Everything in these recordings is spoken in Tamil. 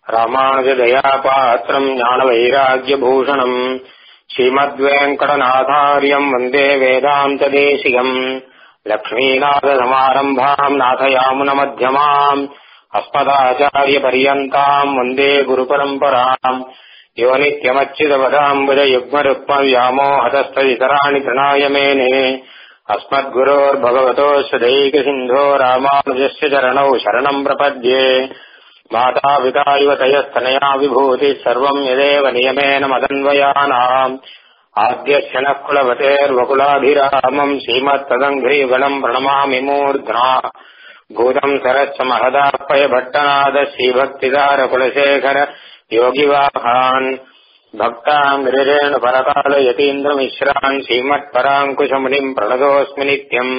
ராமானுஜதயாபாத்திரம் ஞானவைராக்கியபூஷணம் ஸ்ரீமத்வேங்கடநாதாரியம் வந்தே வேதாந்ததேசிகம் லக்ஷ்மீநாதசமாரம்பாம் நாथयामुनमध्यमाम् अस्मदाचार्यपर्यन्ताम् वन्दे गुरुपरम्पराम् यो नित्यमच्युतपदाम्बुजयुग्मरुक्मव्यामोहतस्तदितराणि प्रणाय मेने अस्मद्गुरोर्भगवतोऽस्य दैकसिन्धो रामानुजस्य चरणौ शरणम् प्रपद्ये मातापिता इव तयस्तनया विभूतिः सर्वम् यदेव नियमेन मदन्वयानाम् आद्यस्य नः कुलवतेर्वकुलाभिरामम् श्रीमत्तदङ्घ्रीगणम् प्रणमामि मूर्ध्ना भूतम् सरश्च महदापय भट्टनाद श्रीभक्तिदारकुलशेखर योगिवाहान् भक्ताम् गिरिरेण परकाल यतीन्द्रमिश्रान् श्रीमत्पराङ्कुशमुनिम् प्रणतोऽस्मि नित्यम्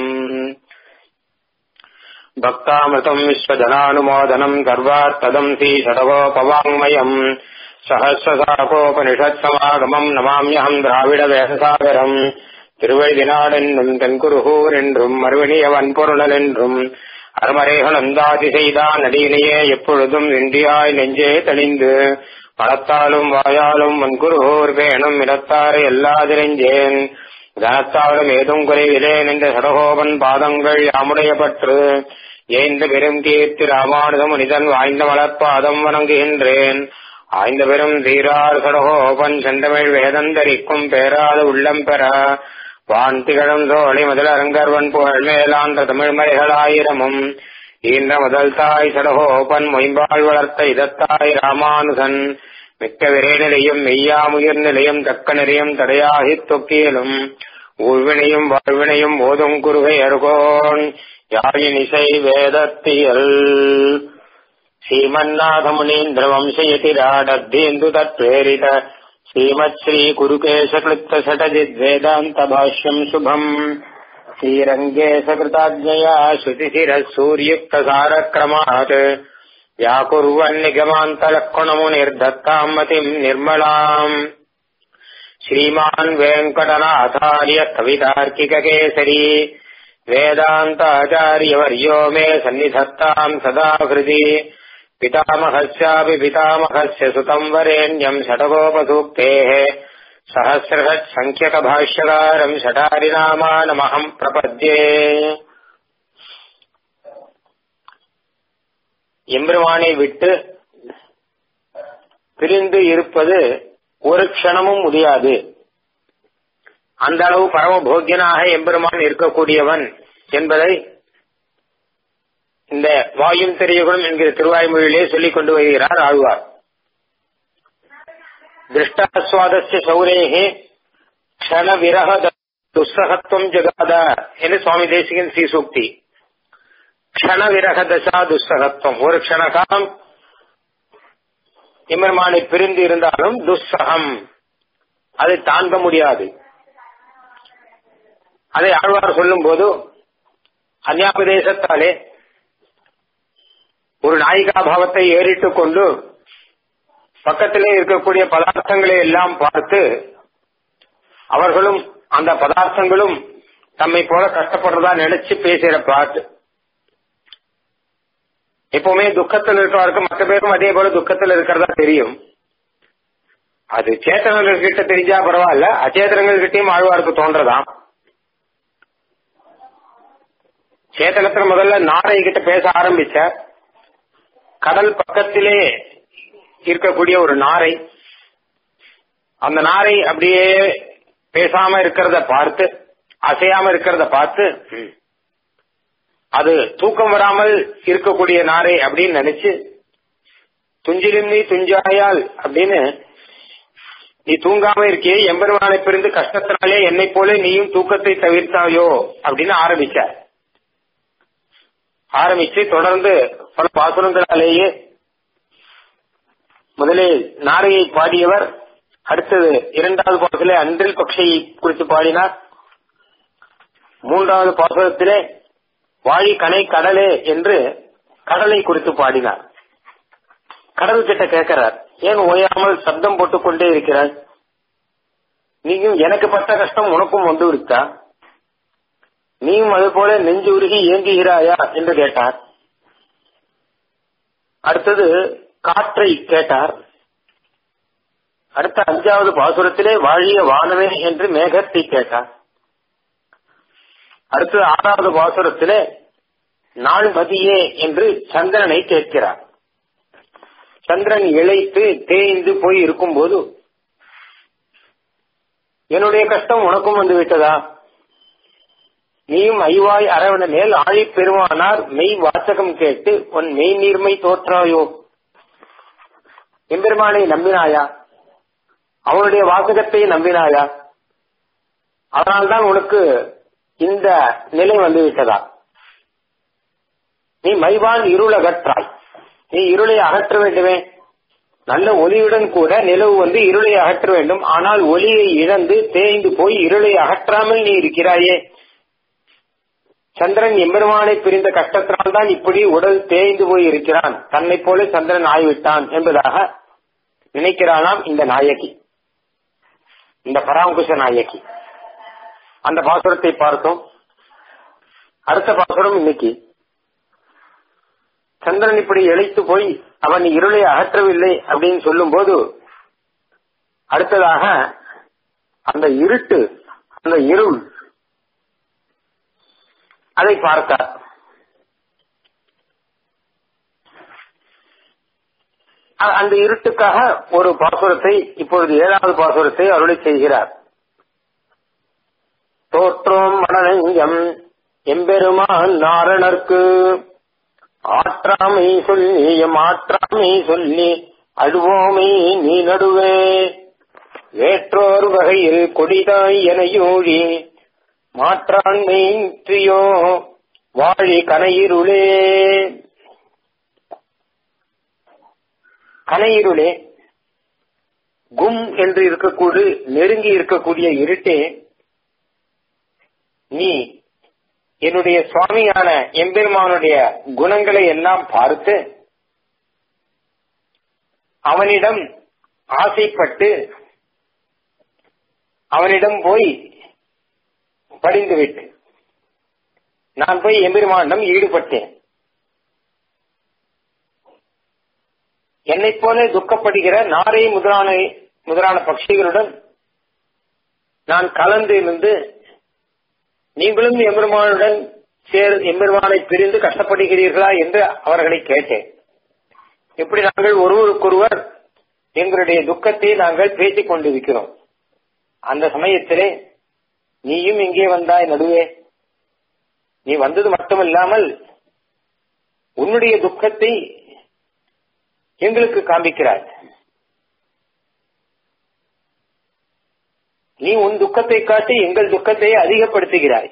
भक्तामृतम् विश्वजनानुमोदनम् सर्वार्थदम् श्रीषडगोपवाङ्मयम् சகசிரசாகோபனிஷத்சமாகமம் நமாமியகம் திராவிட வேதசாகரம் திருவழிதினாடென்றும் தென்குருகூர் என்றும் மறுவணியவன் பொருளல் என்றும் அருமறைகளந்தாதி செய்தான் நடியினையே எப்பொழுதும் இந்தியாய் நெஞ்சே தெளிந்து பணத்தாலும் வாயாலும் வன்குருகூர் பேணும் இடத்தாரை எல்லாதிரெஞ்சேன் தனத்தாலும் ஏதும் குறைவிலேன் என்ற சடகோபன் பாதங்கள் யாமுடைய பற்று ஏந்த பெரும் கீர்த்தி ராமானுத மனிதன் வாய்ந்த மலர்பாதம் வணங்குகின்றேன் ஆய்ந்த பெரும் தீரார் சடகோபன் செந்தமிழ் வேதந்தரிக்கும் பேராத உள்ளம் பெற வான் திகழும் சோழி முதல் அரங்கர்வன் புகழ் மேலாந்த தமிழ் மறைகளாயிரமும் ஈன்ற முதல் தாய் சடகோபன் மொயம்பால் வளர்த்த இதத்தாய் ராமானுசன் மிக்க விரைநிலையும் மெய்யாமுயிர் நிலையும் தக்க நிலையும் தடையாகி தொக்கியலும் ஊழ்வினையும் வாழ்வினையும் ஓதும் குருகை அருகோன் யாழினிசை வேதத்தியல் श्रीमन्नाथमुनीन्द्रवंशयतिराडद्धेन्दु तत्प्रेरित श्रीमच्छ्री कुरुकेशकृत्तषटजिद्वेदान्तभाष्यम् शुभम् श्रीरङ्गेशकृताज्ञया श्रुतिशिरः सूर्युक्तसारक्रमात् व्याकुर्वन्निगमान्तलक्ष्मणमुनिर्दत्ताम् मतिम् निर्मलाम् श्रीमान् वेङ्कटनाथार्य कवितार्किककेसरी वेदान्ताचार्यवर्यो मे सन्निधत्ताम् सदा हृदि पितामहस्यापि पितामहस्य सुतम् वरेण्यम् षटगोपसूक्तेः सहस्रषट्सङ्ख्यकभाष्यकारम् षटारिनामानमहम् प्रपद्ये எம்பெருமானை விட்டு பிரிந்து இருப்பது ஒரு க்ஷணமும் முடியாது அந்த அளவு பரமபோக்கியனாக எம்பெருமான் இருக்கக்கூடியவன் என்பதை இந்த வாயும் தெரியகுணம் என்கிற திருவாய்மொழியிலே சொல்லிக் கொண்டு வருகிறார் ஆழ்வார் திருஷ்டாஸ்வாதஸ்ய சௌரேகே க்ஷண விரக துஸ்ஸகத்துவம் ஜகாத என்று சுவாமி தேசிகன் ஸ்ரீசூக்தி க்ஷண விரக தசா துஸ்ஸகத்துவம் ஒரு க்ஷண காலம் எம்பெருமானை பிரிந்து இருந்தாலும் துஸ்ஸகம் அதை தாங்க முடியாது அதை ஆழ்வார் சொல்லும் போது அந்யாபதேசத்தாலே ஒரு நாயிகா பாவத்தை ஏறிட்டுக் கொண்டு பக்கத்திலே இருக்கக்கூடிய பதார்த்தங்களை எல்லாம் பார்த்து அவர்களும் அந்த பதார்த்தங்களும் தம்மை போல கஷ்டப்படுறதா நினைச்சு பேசுகிற பாட்டு எப்பவுமே துக்கத்தில் இருக்கிறவருக்கு மற்ற பேருக்கும் அதே போல துக்கத்தில் இருக்கிறதா தெரியும் அது சேத்தனர்கள் கிட்ட தெரிஞ்சா பரவாயில்ல அச்சேதனங்கள் கிட்டையும் ஆழ்வாருக்கு தோன்றதாம் சேத்தனத்துல முதல்ல நாரை கிட்ட பேச ஆரம்பிச்ச கடல் பக்கத்திலே இருக்கக்கூடிய ஒரு நாரை அந்த நாரை அப்படியே பேசாம இருக்கிறத பார்த்து அசையாம இருக்கிறத பார்த்து அது தூக்கம் வராமல் இருக்கக்கூடிய நாரை அப்படின்னு நினைச்சு துஞ்சிலும் நீ துஞ்சாயால் அப்படின்னு நீ தூங்காம இருக்கியே எம்பெருமானை பிரிந்து கஷ்டத்தினாலே என்னை போல நீயும் தூக்கத்தை தவிர்த்தாயோ அப்படின்னு ஆரம்பிச்சார் ஆரம்பிச்சு தொடர்ந்து பல பாசுரங்களாலேயே முதலில் நாரையை பாடியவர் அடுத்தது இரண்டாவது பாசத்திலே அன்றில் பக்ஷையை குறித்து பாடினார் மூன்றாவது பாசுரத்திலே வாழி கனை கடலே என்று கடலை குறித்து பாடினார் கடல் கிட்ட கேட்கிறார் ஏன் ஓயாமல் சப்தம் போட்டுக் கொண்டே இருக்கிறாய் நீயும் எனக்கு பட்ட கஷ்டம் உனக்கும் வந்து விடுத்தா நீயும் அது போல நெஞ்சு உருகி ஏங்குகிறாயா என்று கேட்டார் அடுத்தது காற்றை கேட்டார் அடுத்த அஞ்சாவது பாசுரத்திலே வாழிய வானவே என்று மேகத்தை கேட்டார் அடுத்து ஆறாவது பாசுரத்திலே நாள் மதியே என்று சந்திரனை கேட்கிறார் சந்திரன் இழைத்து தேய்ந்து போய் இருக்கும்போது என்னுடைய கஷ்டம் உனக்கும் வந்து விட்டதா நீயும் ஐவாய் அரவண மேல் ஆழி பெருமானார் மெய் வாசகம் கேட்டு உன் மெய் நீர்மை தோற்றாயோ எம்பெருமானை நம்பினாயா அவனுடைய வாசகத்தை நம்பினாயா அதனால்தான் உனக்கு இந்த நிலை வந்து விட்டதா நீ மைவான் இருள் அகற்றாய் நீ இருளை அகற்ற வேண்டுமே நல்ல ஒளியுடன் கூட நிலவு வந்து இருளை அகற்ற வேண்டும் ஆனால் ஒளியை இழந்து தேய்ந்து போய் இருளை அகற்றாமல் நீ இருக்கிறாயே சந்திரன் எம்பெருமானை பிரிந்த கஷ்டத்தினால் தான் இப்படி உடல் தேய்ந்து போய் இருக்கிறான் தன்னை போல சந்திரன் ஆய்விட்டான் என்பதாக நினைக்கிறானாம் இந்த நாயகி இந்த பராங்குஷ நாயகி அந்த பாசுரத்தை பார்த்தோம் அடுத்த பாசுரம் இன்னைக்கு சந்திரன் இப்படி இழைத்து போய் அவன் இருளை அகற்றவில்லை அப்படின்னு சொல்லும் போது அடுத்ததாக அந்த இருட்டு அந்த இருள் அதை பார்த்தார் அந்த இருட்டுக்காக ஒரு பாசுரத்தை இப்பொழுது ஏழாவது பாசுரத்தை அருளை செய்கிறார் தோற்றோம் மனநெஞ்சம் எம்பெருமான் நாரணர்க்கு ஆற்றாமை சொல்லி எம் ஆற்றாமை சொல்லி அழுவோமை நீ நடுவே வேற்றோர் வகையில் கொடிதாய் என யூழி மாற்றாண்மையோ வாழி கனையிருளே கனையிருளே கும் என்று இருக்கக்கூடிய நெருங்கி இருக்கக்கூடிய இருட்டே நீ என்னுடைய சுவாமியான எம்பெருமானுடைய குணங்களை எல்லாம் பார்த்து அவனிடம் ஆசைப்பட்டு அவனிடம் போய் படிந்துவிட்டு நான் போய் எம்பெருமானிடம் ஈடுபட்டேன் என்னைப் போல துக்கப்படுகிற நாரை முதலான முதலான பட்சிகளுடன் நான் கலந்து இருந்து நீங்களும் எம்பெருமானுடன் சேர் எம்பெருமானை பிரிந்து கஷ்டப்படுகிறீர்களா என்று அவர்களை கேட்டேன் இப்படி நாங்கள் ஒருவருக்கொருவர் எங்களுடைய துக்கத்தை நாங்கள் பேசிக் கொண்டிருக்கிறோம் அந்த சமயத்திலே நீயும் இங்கே வந்தாய் நடுவே நீ வந்தது மட்டுமல்லாமல் உன்னுடைய துக்கத்தை எங்களுக்கு காண்பிக்கிறாய் நீ உன் துக்கத்தை காட்டி எங்கள் துக்கத்தை அதிகப்படுத்துகிறாய்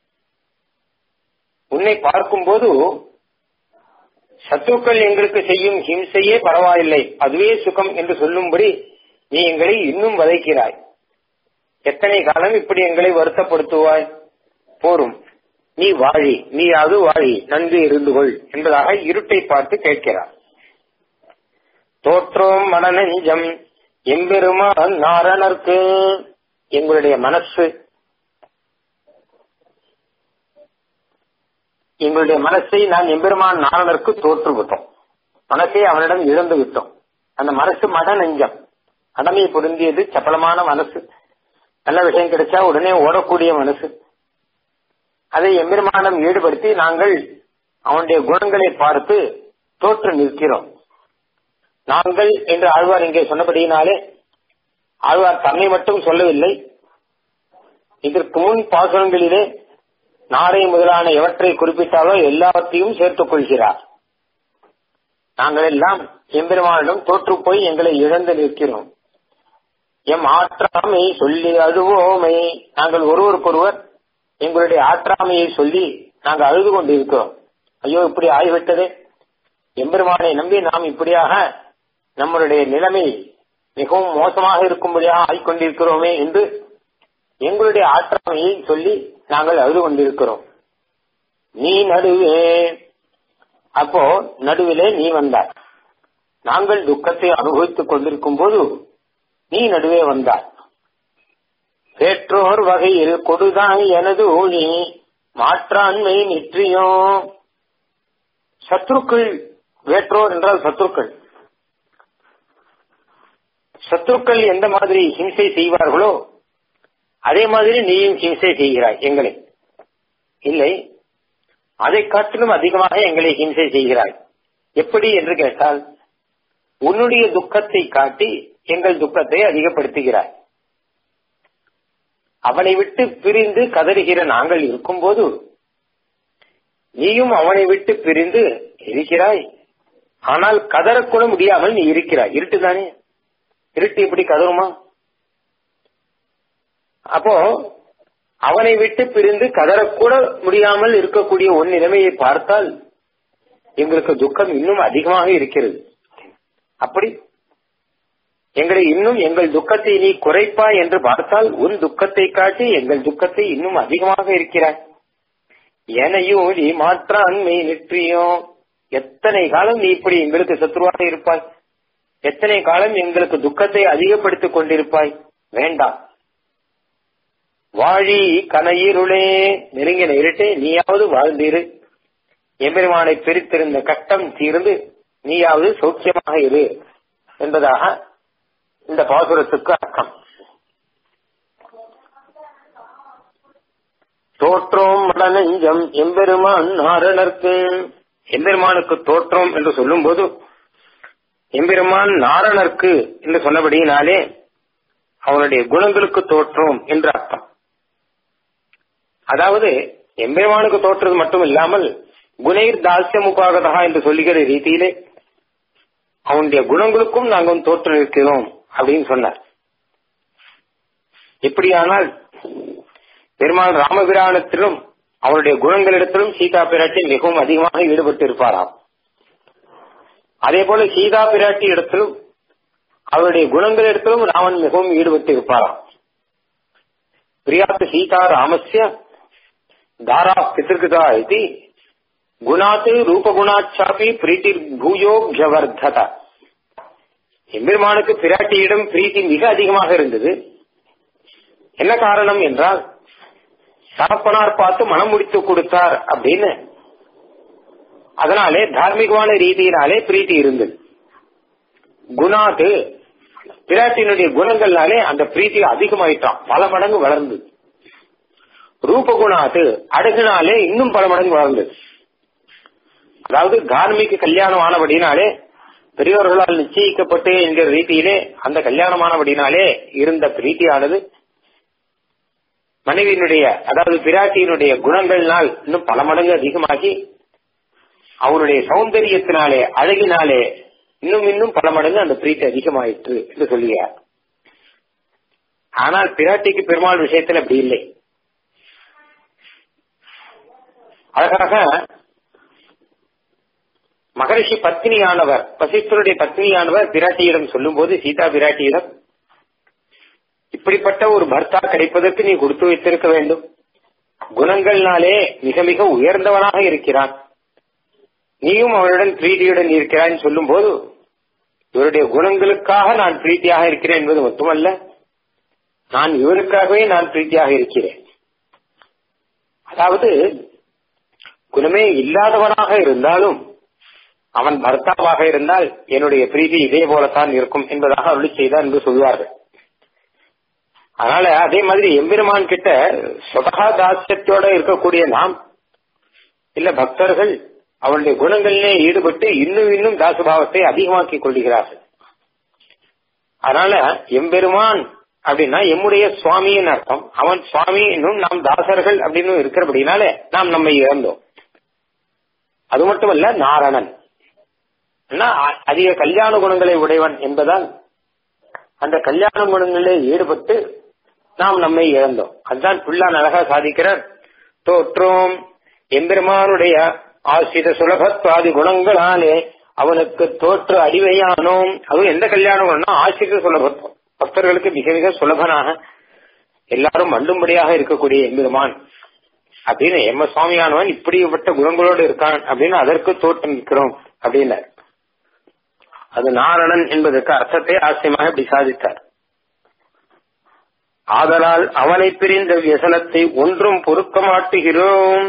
உன்னை பார்க்கும்போது சத்துக்கள் எங்களுக்கு செய்யும் ஹிம்சையே பரவாயில்லை அதுவே சுகம் என்று சொல்லும்படி நீ எங்களை இன்னும் வதைக்கிறாய் எத்தனை காலம் இப்படி எங்களை வருத்தப்படுத்துவாய் போரும் நீ வாழி நீயாவது வாழி நன்கு இருந்து கொள் என்பதாக இருட்டை பார்த்து கேட்கிறார் தோற்றோம் மனநெஞ்சம் எம்பெருமான் நாரணர்க்கு எங்களுடைய மனசு எங்களுடைய மனசை நான் எம்பெருமான் நாரணருக்கு தோற்று விட்டோம் மனசை அவனிடம் இழந்து விட்டோம் அந்த மனசு மன நெஞ்சம் கடமை பொருந்தியது சப்பலமான மனசு நல்ல விஷயம் கிடைச்சா உடனே ஓடக்கூடிய மனசு அதை எம்பெருமானம் ஈடுபடுத்தி நாங்கள் அவனுடைய குணங்களை பார்த்து தோற்று நிற்கிறோம் நாங்கள் என்று ஆழ்வார் இங்கே சொன்னபடியினாலே ஆழ்வார் தன்னை மட்டும் சொல்லவில்லை இதற்கு முன் பாசுரங்களிலே நாரை முதலான எவற்றை குறிப்பிட்டாலோ எல்லாவற்றையும் சேர்த்துக் கொள்கிறார் நாங்கள் எல்லாம் எம்பெருமானிடம் தோற்று போய் எங்களை இழந்து நிற்கிறோம் எம் ஆற்றாமை சொல்லி அழுவோமை நாங்கள் ஒருவருக்கொருவர் எங்களுடைய ஆற்றாமையை சொல்லி நாங்கள் அழுது கொண்டிருக்கிறோம் ஐயோ இப்படி ஆகிவிட்டது எம்பெருமானை நம்பி நாம் இப்படியாக நம்மளுடைய நிலைமை மிகவும் மோசமாக இருக்கும்படியாக ஆய்கொண்டிருக்கிறோமே என்று எங்களுடைய ஆற்றாமையை சொல்லி நாங்கள் அழுது கொண்டிருக்கிறோம் நீ நடுவே அப்போ நடுவிலே நீ வந்தாய் நாங்கள் துக்கத்தை அனுபவித்துக் கொண்டிருக்கும் போது நீ நடுவே வந்தாய் பெற்றோர் வகையில் கொடுதாய் எனது ஊழி மாற்றாண்மை நிற்றியோ சத்ருக்கள் வேற்றோர் என்றால் சத்ருக்கள் சத்துருக்கள் எந்த மாதிரி ஹிம்சை செய்வார்களோ அதே மாதிரி நீயும் ஹிம்சை செய்கிறாய் எங்களை இல்லை அதை காட்டிலும் அதிகமாக எங்களை ஹிம்சை செய்கிறாய் எப்படி என்று கேட்டால் உன்னுடைய துக்கத்தை காட்டி எங்கள் துக்கத்தை அதிகப்படுத்துகிறாய் அவனை விட்டு பிரிந்து கதறுகிற நாங்கள் இருக்கும்போது நீயும் அவனை விட்டு பிரிந்து இருக்கிறாய் ஆனால் கதறக்கூட முடியாமல் நீ இருக்கிறாய் இருட்டுதானே இருட்டு எப்படி கதறுமா அப்போ அவனை விட்டு பிரிந்து கதறக்கூட முடியாமல் இருக்கக்கூடிய உன் நிலைமையை பார்த்தால் எங்களுக்கு துக்கம் இன்னும் அதிகமாக இருக்கிறது அப்படி எங்களை இன்னும் எங்கள் துக்கத்தை நீ குறைப்பாய் என்று பார்த்தால் உன் துக்கத்தை காட்டி எங்கள் துக்கத்தை இன்னும் அதிகமாக இருக்கிறாய் எனையும் நீ மாற்றான்மை நிற்றியோ எத்தனை காலம் நீ இப்படி எங்களுக்கு சத்ருவாக இருப்பாய் எத்தனை காலம் எங்களுக்கு துக்கத்தை அதிகப்படுத்திக் கொண்டிருப்பாய் வேண்டாம் வாழி கனையிருளே நெருங்கின இருட்டே நீயாவது வாழ்ந்தீரு எம்பெருமானை பிரித்திருந்த கட்டம் தீர்ந்து நீயாவது சௌக்கியமாக இரு என்பதாக இந்த பாசுரத்துக்கு அர்த்தம் தோற்றோம் மடநெஞ்சம் எம்பெருமான் நாரணர்க்கு எம்பெருமானுக்கு தோற்றம் என்று சொல்லும் போது எம்பெருமான் நாரணர்க்கு என்று சொன்னபடியினாலே அவனுடைய குணங்களுக்கு தோற்றம் என்று அர்த்தம் அதாவது எம்பெருமானுக்கு தோற்றது மட்டும் இல்லாமல் குணைர் தாசியமுபாகதா என்று சொல்லுகிற ரீதியிலே அவனுடைய குணங்களுக்கும் நாங்கள் தோற்று இருக்கிறோம் அப்படின்னு சொன்னார் எப்படியானால் பெருமாள் ராமபிரானத்திலும் அவருடைய குணங்களிடத்திலும் சீதா பிராட்டி மிகவும் அதிகமாக ஈடுபட்டு இருப்பாராம் அதே போல சீதா பிராட்டி இடத்திலும் அவருடைய குணங்களிடத்திலும் ராமன் மிகவும் ஈடுபட்டு இருப்பாராம் பிரியாத்து சீதா ராமஸ்ய தாரா பித்திருக்குதா இது குணாத் ரூபகுணாச்சாப்பி பிரீத்தி பூயோக்யவர்தத எம்பெருமானுக்கு பிராட்டியிடம் பிரீத்தி மிக அதிகமாக இருந்தது என்ன காரணம் என்றால் தகப்பனார் பார்த்து மனம் முடித்து கொடுத்தார் அப்படின்னு அதனாலே தார்மீகமான ரீதியினாலே பிரீத்தி இருந்தது குணாத்து பிராட்டியினுடைய குணங்கள்னாலே அந்த பிரீத்தி அதிகமாயிட்டான் பல மடங்கு வளர்ந்தது ரூபகுணாத்து அழகுனாலே இன்னும் பல மடங்கு வளர்ந்தது அதாவது தார்மீக கல்யாணம் ஆனபடினாலே பெரியோர்களால் நிச்சயிக்கப்பட்டு என்கிற ரீதியிலே அந்த கல்யாணமானபடினாலே இருந்த பிரீத்தியானது மனைவியினுடைய அதாவது பிராட்டியினுடைய குணங்கள்னால் இன்னும் பல மடங்கு அதிகமாகி அவனுடைய சௌந்தரியத்தினாலே அழகினாலே இன்னும் இன்னும் பல மடங்கு அந்த பிரீத்தி அதிகமாயிற்று என்று சொல்லுகிறார் ஆனால் பிராட்டிக்கு பெருமாள் விஷயத்தில் அப்படி இல்லை அழகாக மகரிஷி பத்னியானவர் வசிஷ்டருடைய பத்னியானவர் பிராட்டியிடம் சொல்லும் போது சீதா பிராட்டியிடம் இப்படிப்பட்ட ஒரு பர்த்தா கிடைப்பதற்கு நீ கொடுத்து வைத்திருக்க வேண்டும் குணங்கள்னாலே மிக மிக உயர்ந்தவனாக இருக்கிறான் நீயும் அவனுடன் பிரீதியுடன் இருக்கிறான் சொல்லும் போது இவருடைய குணங்களுக்காக நான் பிரீத்தியாக இருக்கிறேன் என்பது மட்டுமல்ல நான் இவருக்காகவே நான் பிரீத்தியாக இருக்கிறேன் அதாவது குணமே இல்லாதவனாக இருந்தாலும் அவன் பர்த்தாவாக இருந்தால் என்னுடைய பிரீதி இதே போலத்தான் இருக்கும் என்பதாக அருளி செய்தார் என்று சொல்வார்கள் அதனால அதே மாதிரி எம்பெருமான் கிட்ட சுபகா தாசியத்தோட இருக்கக்கூடிய நாம் இல்ல பக்தர்கள் அவனுடைய குணங்களிலே ஈடுபட்டு இன்னும் இன்னும் தாசுபாவத்தை அதிகமாக்கி கொள்கிறார்கள் அதனால எம்பெருமான் அப்படின்னா எம்முடைய சுவாமியின் அர்த்தம் அவன் சுவாமி இன்னும் நாம் தாசர்கள் அப்படின்னு இருக்கிறபடினாலே நாம் நம்மை இழந்தோம் அது மட்டுமல்ல நாரணன் அதிக கல்யாண குணங்களை உடையவன் என்பதால் அந்த கல்யாண குணங்களிலே ஈடுபட்டு நாம் நம்மை இழந்தோம் அதுதான் புல்லான் அழகா சாதிக்கிறார் தோற்றோம் எம்பெருமானுடைய ஆசிரித சுலபத்வாதி குணங்களாலே அவனுக்கு தோற்று அடிவையானோம் அதுவும் எந்த கல்யாணம் குணம்னா ஆசிரித சுலபத்துவம் பக்தர்களுக்கு மிக மிக சுலபனாக எல்லாரும் மண்டும்படியாக இருக்கக்கூடிய எம்பெருமான் அப்படின்னு எம்ம சுவாமியானவன் இப்படிப்பட்ட குணங்களோடு இருக்கான் அப்படின்னு அதற்கு தோற்றம் நிற்கிறோம் அப்படின்னார் அது நாரணன் என்பதற்கு அர்த்தத்தை ஆசிரியமாக இப்படி சாதித்தார் ஆதலால் அவனை பிரிந்த வியசனத்தை ஒன்றும் பொறுக்க மாட்டுகிறோம்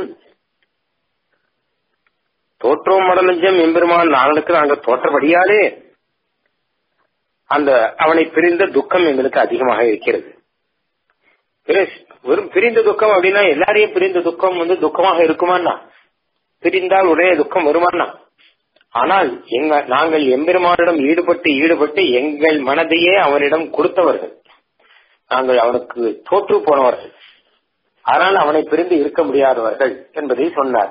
தோற்றோம் மடலஞ்சம் எம்பெருமான் நாங்களுக்கு நாங்கள் தோற்றபடியாலே அந்த அவனை பிரிந்த துக்கம் எங்களுக்கு அதிகமாக இருக்கிறது வெறும் பிரிந்த துக்கம் அப்படின்னா எல்லாரையும் பிரிந்த துக்கம் வந்து துக்கமாக இருக்குமான்னா பிரிந்தால் உடைய துக்கம் வருமானா ஆனால் எங்க நாங்கள் எம்பெருமானிடம் ஈடுபட்டு ஈடுபட்டு எங்கள் மனதையே அவனிடம் கொடுத்தவர்கள் நாங்கள் அவனுக்கு தோற்று போனவர்கள் ஆனால் அவனை பிரிந்து இருக்க முடியாதவர்கள் என்பதை சொன்னார்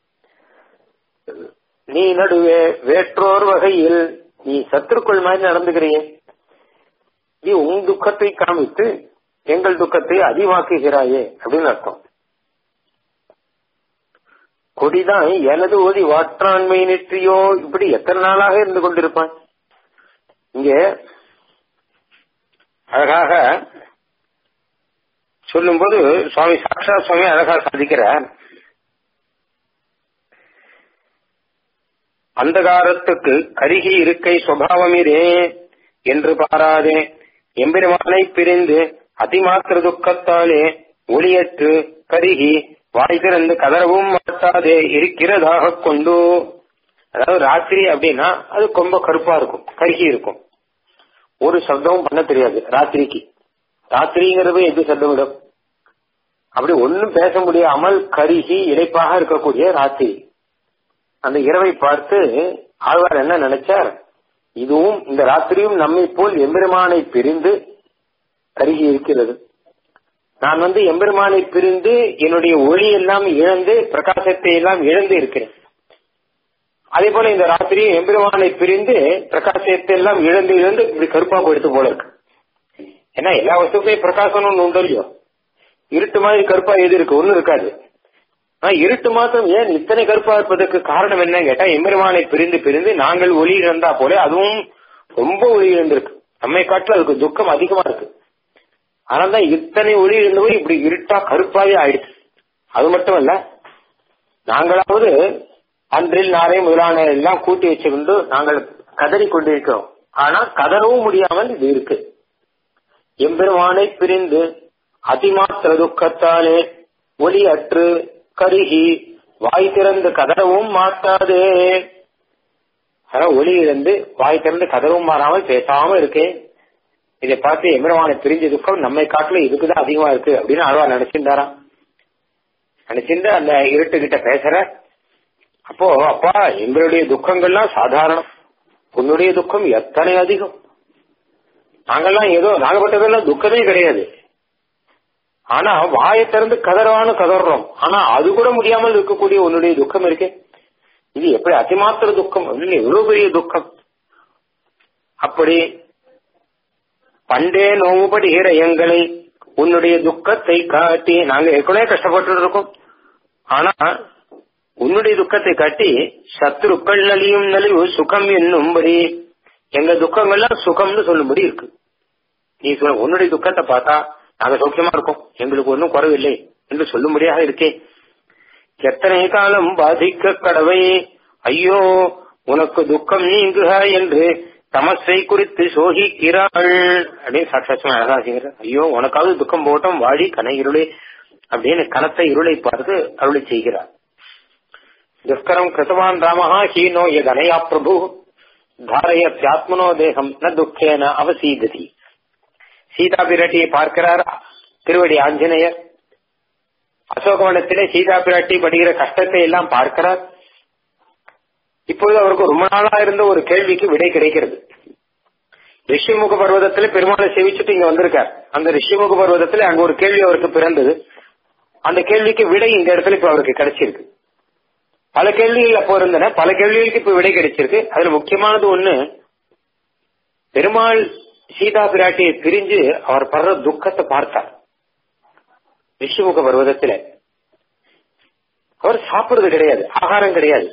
நீ நடுவே வேற்றோர் வகையில் நீ சத்துருக்குள் மாதிரி நடந்துக்கிறியே நீ உன் துக்கத்தை காமித்து எங்கள் துக்கத்தை அதிகமாக்குகிறாயே அப்படின்னு அர்த்தம் கொடிதான் எனது ஓதி வாற்றாண்மை நெற்றியோ இப்படி எத்தனை நாளாக இருந்து கொண்டிருப்பான் இங்க அழகாக சொல்லும்போது சுவாமி சாக்ஷா சுவாமி அழகா சாதிக்கிறார் அந்தகாரத்துக்கு கருகி இருக்கை சுவாவமிரே என்று பாராதே எம்பெருமானை பிரிந்து அதிமாத்திர துக்கத்தாலே ஒளியற்று கருகி வாய் திறந்து கதறவும் மாட்டாதே இருக்கிறதாக கொண்டு அதாவது ராத்திரி அப்படின்னா அது ரொம்ப கருப்பா இருக்கும் கருகி இருக்கும் ஒரு சப்தமும் பண்ண தெரியாது ராத்திரிக்கு ராத்திரிங்கிறது எது சப்தம் விடும் அப்படி ஒன்னும் பேச முடியாமல் கருகி இடைப்பாக இருக்கக்கூடிய ராத்திரி அந்த இரவை பார்த்து ஆழ்வார் என்ன நினைச்சார் இதுவும் இந்த ராத்திரியும் நம்மை போல் எம்பெருமானை பிரிந்து கருகி இருக்கிறது நான் வந்து எம்பெருமானை பிரிந்து என்னுடைய ஒளி எல்லாம் இழந்து பிரகாசத்தை எல்லாம் இழந்து இருக்கிறேன் அதே போல இந்த ராத்திரி எம்பெருமானை பிரிந்து பிரகாசத்தை எல்லாம் இழந்து இழந்து இப்படி கருப்பா போயிடுத்து போல இருக்கு ஏன்னா எல்லா வஸ்துக்கும் பிரகாசம் ஒன்று உண்டு இல்லையோ இருட்டு மாதிரி கருப்பா எது இருக்கு ஒன்னும் இருக்காது ஆனா இருட்டு மாத்திரம் ஏன் இத்தனை கருப்பா இருப்பதற்கு காரணம் என்ன கேட்டா எம்பெருமானை பிரிந்து பிரிந்து நாங்கள் ஒளி இழந்தா போல அதுவும் ரொம்ப ஒளி இழந்திருக்கு நம்மை காட்டில் அதுக்கு துக்கம் அதிகமா இருக்கு அதனால்தான் இத்தனை ஒளி இருந்தவர் இப்படி இருட்டா கருப்பாவே ஆயிடுச்சு அது மட்டும் இல்ல நாங்களாவது அன்றில் நாளை முதலான எல்லாம் கூட்டி வச்சுக்கொண்டு நாங்கள் கதறி கொண்டிருக்கிறோம் ஆனா கதறவும் முடியாமல் இது இருக்கு எம்பெருமானை பிரிந்து அதிமாத்திர துக்கத்தாலே ஒளி அற்று கருகி வாய் திறந்து கதறவும் மாட்டாதே ஆனா ஒளி இழந்து வாய் திறந்து கதறவும் மாறாமல் பேசாம இருக்கேன் இதை பார்த்து எம்பெருமானை பிரிஞ்ச துக்கம் நம்மை காட்டுல இதுக்குதான் அதிகமா இருக்கு அப்படின்னு அழுவா நினைச்சிருந்தாராம் நினைச்சிருந்து அந்த இருட்டு கிட்ட பேசுற அப்போ அப்பா எங்களுடைய துக்கங்கள்லாம் சாதாரணம் உன்னுடைய துக்கம் எத்தனை அதிகம் நாங்கெல்லாம் ஏதோ நாகப்பட்டதெல்லாம் துக்கமே கிடையாது ஆனா வாயை திறந்து கதறான்னு கதறோம் ஆனா அது கூட முடியாமல் இருக்கக்கூடிய உன்னுடைய துக்கம் இருக்கே இது எப்படி அதிமாத்திர துக்கம் எவ்வளவு பெரிய துக்கம் அப்படி பண்டே நோவுபடுகிற எங்களை உன்னுடைய துக்கத்தை காட்டி நாங்க ஏற்கனவே கஷ்டப்பட்டு இருக்கோம் ஆனா உன்னுடைய துக்கத்தை காட்டி சத்துருக்கள் நலியும் நலிவு சுகம் என்னும்படி எங்க துக்கங்கள்லாம் சுகம்னு சொல்லும்படி இருக்கு நீ சொல்ல உன்னுடைய துக்கத்தை பார்த்தா நாங்க சௌக்கியமா இருக்கோம் எங்களுக்கு ஒன்றும் குறவில்லை என்று சொல்லும்படியாக இருக்கே எத்தனை காலம் பாதிக்க கடவை ஐயோ உனக்கு துக்கம் நீங்குக என்று தமசை குறித்து சோகிக்கிறாள் அப்படின்னு சாட்சாத்மா அழகா செய்கிறார் ஐயோ உனக்காவது துக்கம் போட்டோம் வாழி கன இருளை அப்படின்னு கனத்த இருளை பார்த்து அருளை செய்கிறார் துஷ்கரம் கிருத்தவான் ராமஹா ஹீனோ யதனயா பிரபு தாரயத்யாத்மனோ தேகம் ந துக்கேன அவசீததி சீதா பிராட்டியை பார்க்கிறார் திருவடி ஆஞ்சநேயர் அசோகவனத்திலே சீதா பிராட்டி படுகிற கஷ்டத்தை எல்லாம் பார்க்கிறார் இப்பொழுது அவருக்கு ரொம்ப நாளா இருந்த ஒரு கேள்விக்கு விடை கிடைக்கிறது ரிஷிமுக பர்வதத்துல பெருமாளை சேவிச்சுட்டு இங்க வந்திருக்கார் அந்த ரிஷிமுக பர்வதத்துல அங்க ஒரு கேள்வி அவருக்கு பிறந்தது அந்த கேள்விக்கு விடை இந்த இடத்துல இப்ப அவருக்கு கிடைச்சிருக்கு பல கேள்விகள் அப்போ இருந்தன பல கேள்விகளுக்கு இப்ப விடை கிடைச்சிருக்கு அதுல முக்கியமானது ஒண்ணு பெருமாள் சீதா பிராட்டியை பிரிஞ்சு அவர் படுற துக்கத்தை பார்த்தார் ரிஷிமுக பர்வதத்துல அவர் சாப்பிடுறது கிடையாது ஆகாரம் கிடையாது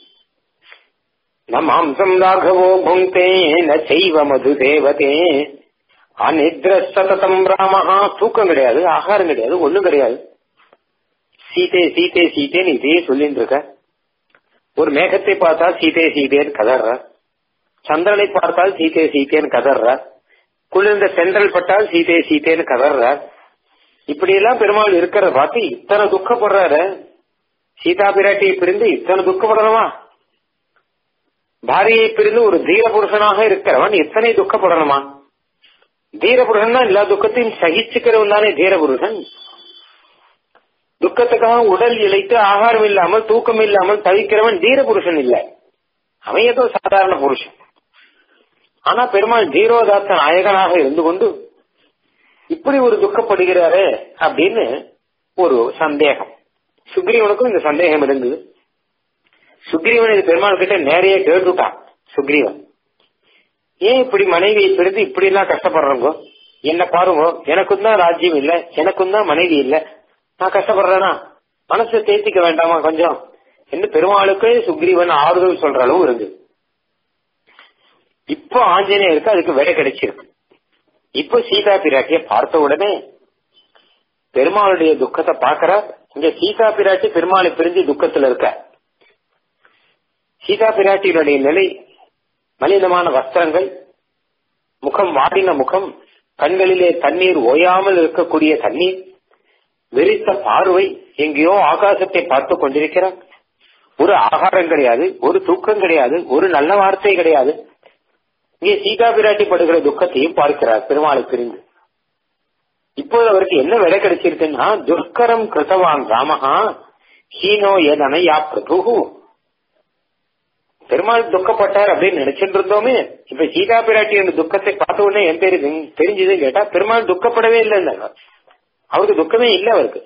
நம் மாம்சம் ராகவோ புங்கே ந செய்வ மது தேவதே அநித்ர சததம் ராமஹா தூக்கம் கிடையாது ஆகாரம் கிடையாது ஒண்ணும் கிடையாது சீதே சீதே சீதேன்னு இதே சொல்லிட்டு இருக்க ஒரு மேகத்தை பார்த்தா சீதே சீதேன்னு கதர்ற சந்திரனை பார்த்தால் சீதே சீதேன்னு கதர்ற குளிர்ந்த சென்றல் பட்டால் சீதே சீதேன்னு கதர்ற இப்படி எல்லாம் பெருமாள் இருக்கிறத பார்த்து இத்தனை துக்கப்படுறாரு சீதா பிராட்டியை பிரிந்து இத்தனை துக்கப்படுறவா பாரியை பிரிந்து ஒரு தீர புருஷனாக இருக்கிறவன் எத்தனை துக்கப்படணுமா தீர புருஷன் தான் எல்லா துக்கத்தையும் சகிச்சுக்கிறவன் தானே தீர புருஷன் துக்கத்துக்காக உடல் இழைத்து ஆகாரம் இல்லாமல் தூக்கம் இல்லாமல் தவிக்கிறவன் தீர புருஷன் இல்லை அவன் ஏதோ சாதாரண புருஷன் ஆனா பெருமாள் தீரோதாத்த நாயகனாக இருந்து கொண்டு இப்படி ஒரு துக்கப்படுகிறாரே அப்படின்னு ஒரு சந்தேகம் சுக்ரீவனுக்கும் இந்த சந்தேகம் இருந்தது சுக்ரீவன் இது பெருமாள் கிட்ட நேரையே கேட்டுட்டான் சுக்ரீவன் ஏன் இப்படி மனைவியை பிரிந்து இப்படி எல்லாம் கஷ்டப்படுறோங்க என்ன பாருங்க எனக்கும் தான் ராஜ்யம் இல்ல எனக்கும் தான் மனைவி இல்ல நான் கஷ்டப்படுறேனா மனசை தேத்திக்க வேண்டாமா கொஞ்சம் என்று பெருமாளுக்கே சுக்ரீவன் ஆறுதல் சொல்ற அளவு இருந்து இப்போ ஆஞ்சநேயருக்கு அதுக்கு விடை கிடைச்சிருக்கு இப்போ சீதா பிராட்டிய பார்த்த உடனே பெருமாளுடைய துக்கத்தை பாக்குறார் இங்க சீதா பிராட்டி பெருமாளை பிரிஞ்சு துக்கத்துல இருக்க சீதா பிராட்டியினுடைய நிலை மலினமான வஸ்திரங்கள் முகம் வாடின முகம் கண்களிலே தண்ணீர் ஓயாமல் இருக்கக்கூடிய தண்ணீர் வெறித்த பார்வை எங்கேயோ ஆகாசத்தை பார்த்து கொண்டிருக்கிறார் ஒரு ஆகாரம் கிடையாது ஒரு தூக்கம் கிடையாது ஒரு நல்ல வார்த்தை கிடையாது இங்கே சீதா பிராட்டி படுகிற துக்கத்தையும் பார்க்கிறார் பெருமாளை பிரிந்து இப்போது அவருக்கு என்ன விலை கிடைச்சிருக்குன்னா துஷ்கரம் கிருத்தவான் ராமஹா ஹீனோ எதனையா பிரபு பெருமாள் துக்கப்பட்டார் அப்படின்னு நினைச்சிட்டு இருந்தோமே இப்ப சீதா பிராட்டி அந்த துக்கத்தை பார்த்த உடனே என் பேரு தெரிஞ்சதுன்னு கேட்டா பெருமாள் துக்கப்படவே இல்லை அவருக்கு துக்கமே இல்லை அவருக்கு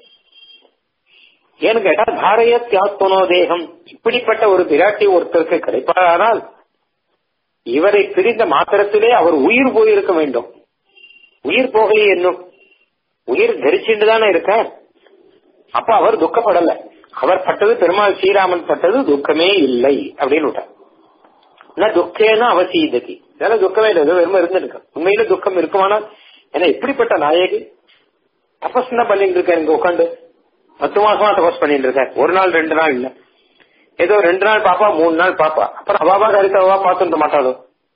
ஏன்னு கேட்டா தாரைய தியாத்மனோ தேகம் இப்படிப்பட்ட ஒரு பிராட்டி ஒருத்தருக்கு கிடைப்பாரானால் இவரை பிரிந்த மாத்திரத்திலே அவர் உயிர் போயிருக்க வேண்டும் உயிர் போகலையே என்னும் உயிர் தரிச்சுட்டு தானே இருக்கார் அப்ப அவர் துக்கப்படல அவர் பட்டது பெருமாள் ஸ்ரீராமன் பட்டது துக்கமே இல்லை அப்படின்னு விட்டார் துக்கேனா அவசியததி இதெல்லாம் துக்கமே இல்லை வெறும் இருந்திருக்கு உண்மையில துக்கம் இருக்குமானால் ஏன்னா இப்படிப்பட்ட நாயகி தபஸ் தான் பண்ணிட்டு இருக்காரு இங்க உட்காந்து பத்து மாசமா தபஸ் பண்ணிட்டு இருக்காரு ஒரு நாள் ரெண்டு நாள் இல்ல ஏதோ ரெண்டு நாள் பாப்பா மூணு நாள் பாப்பா அப்புறம் அவாபா கருத்தாவா பார்த்துட்டு மாட்டாளோ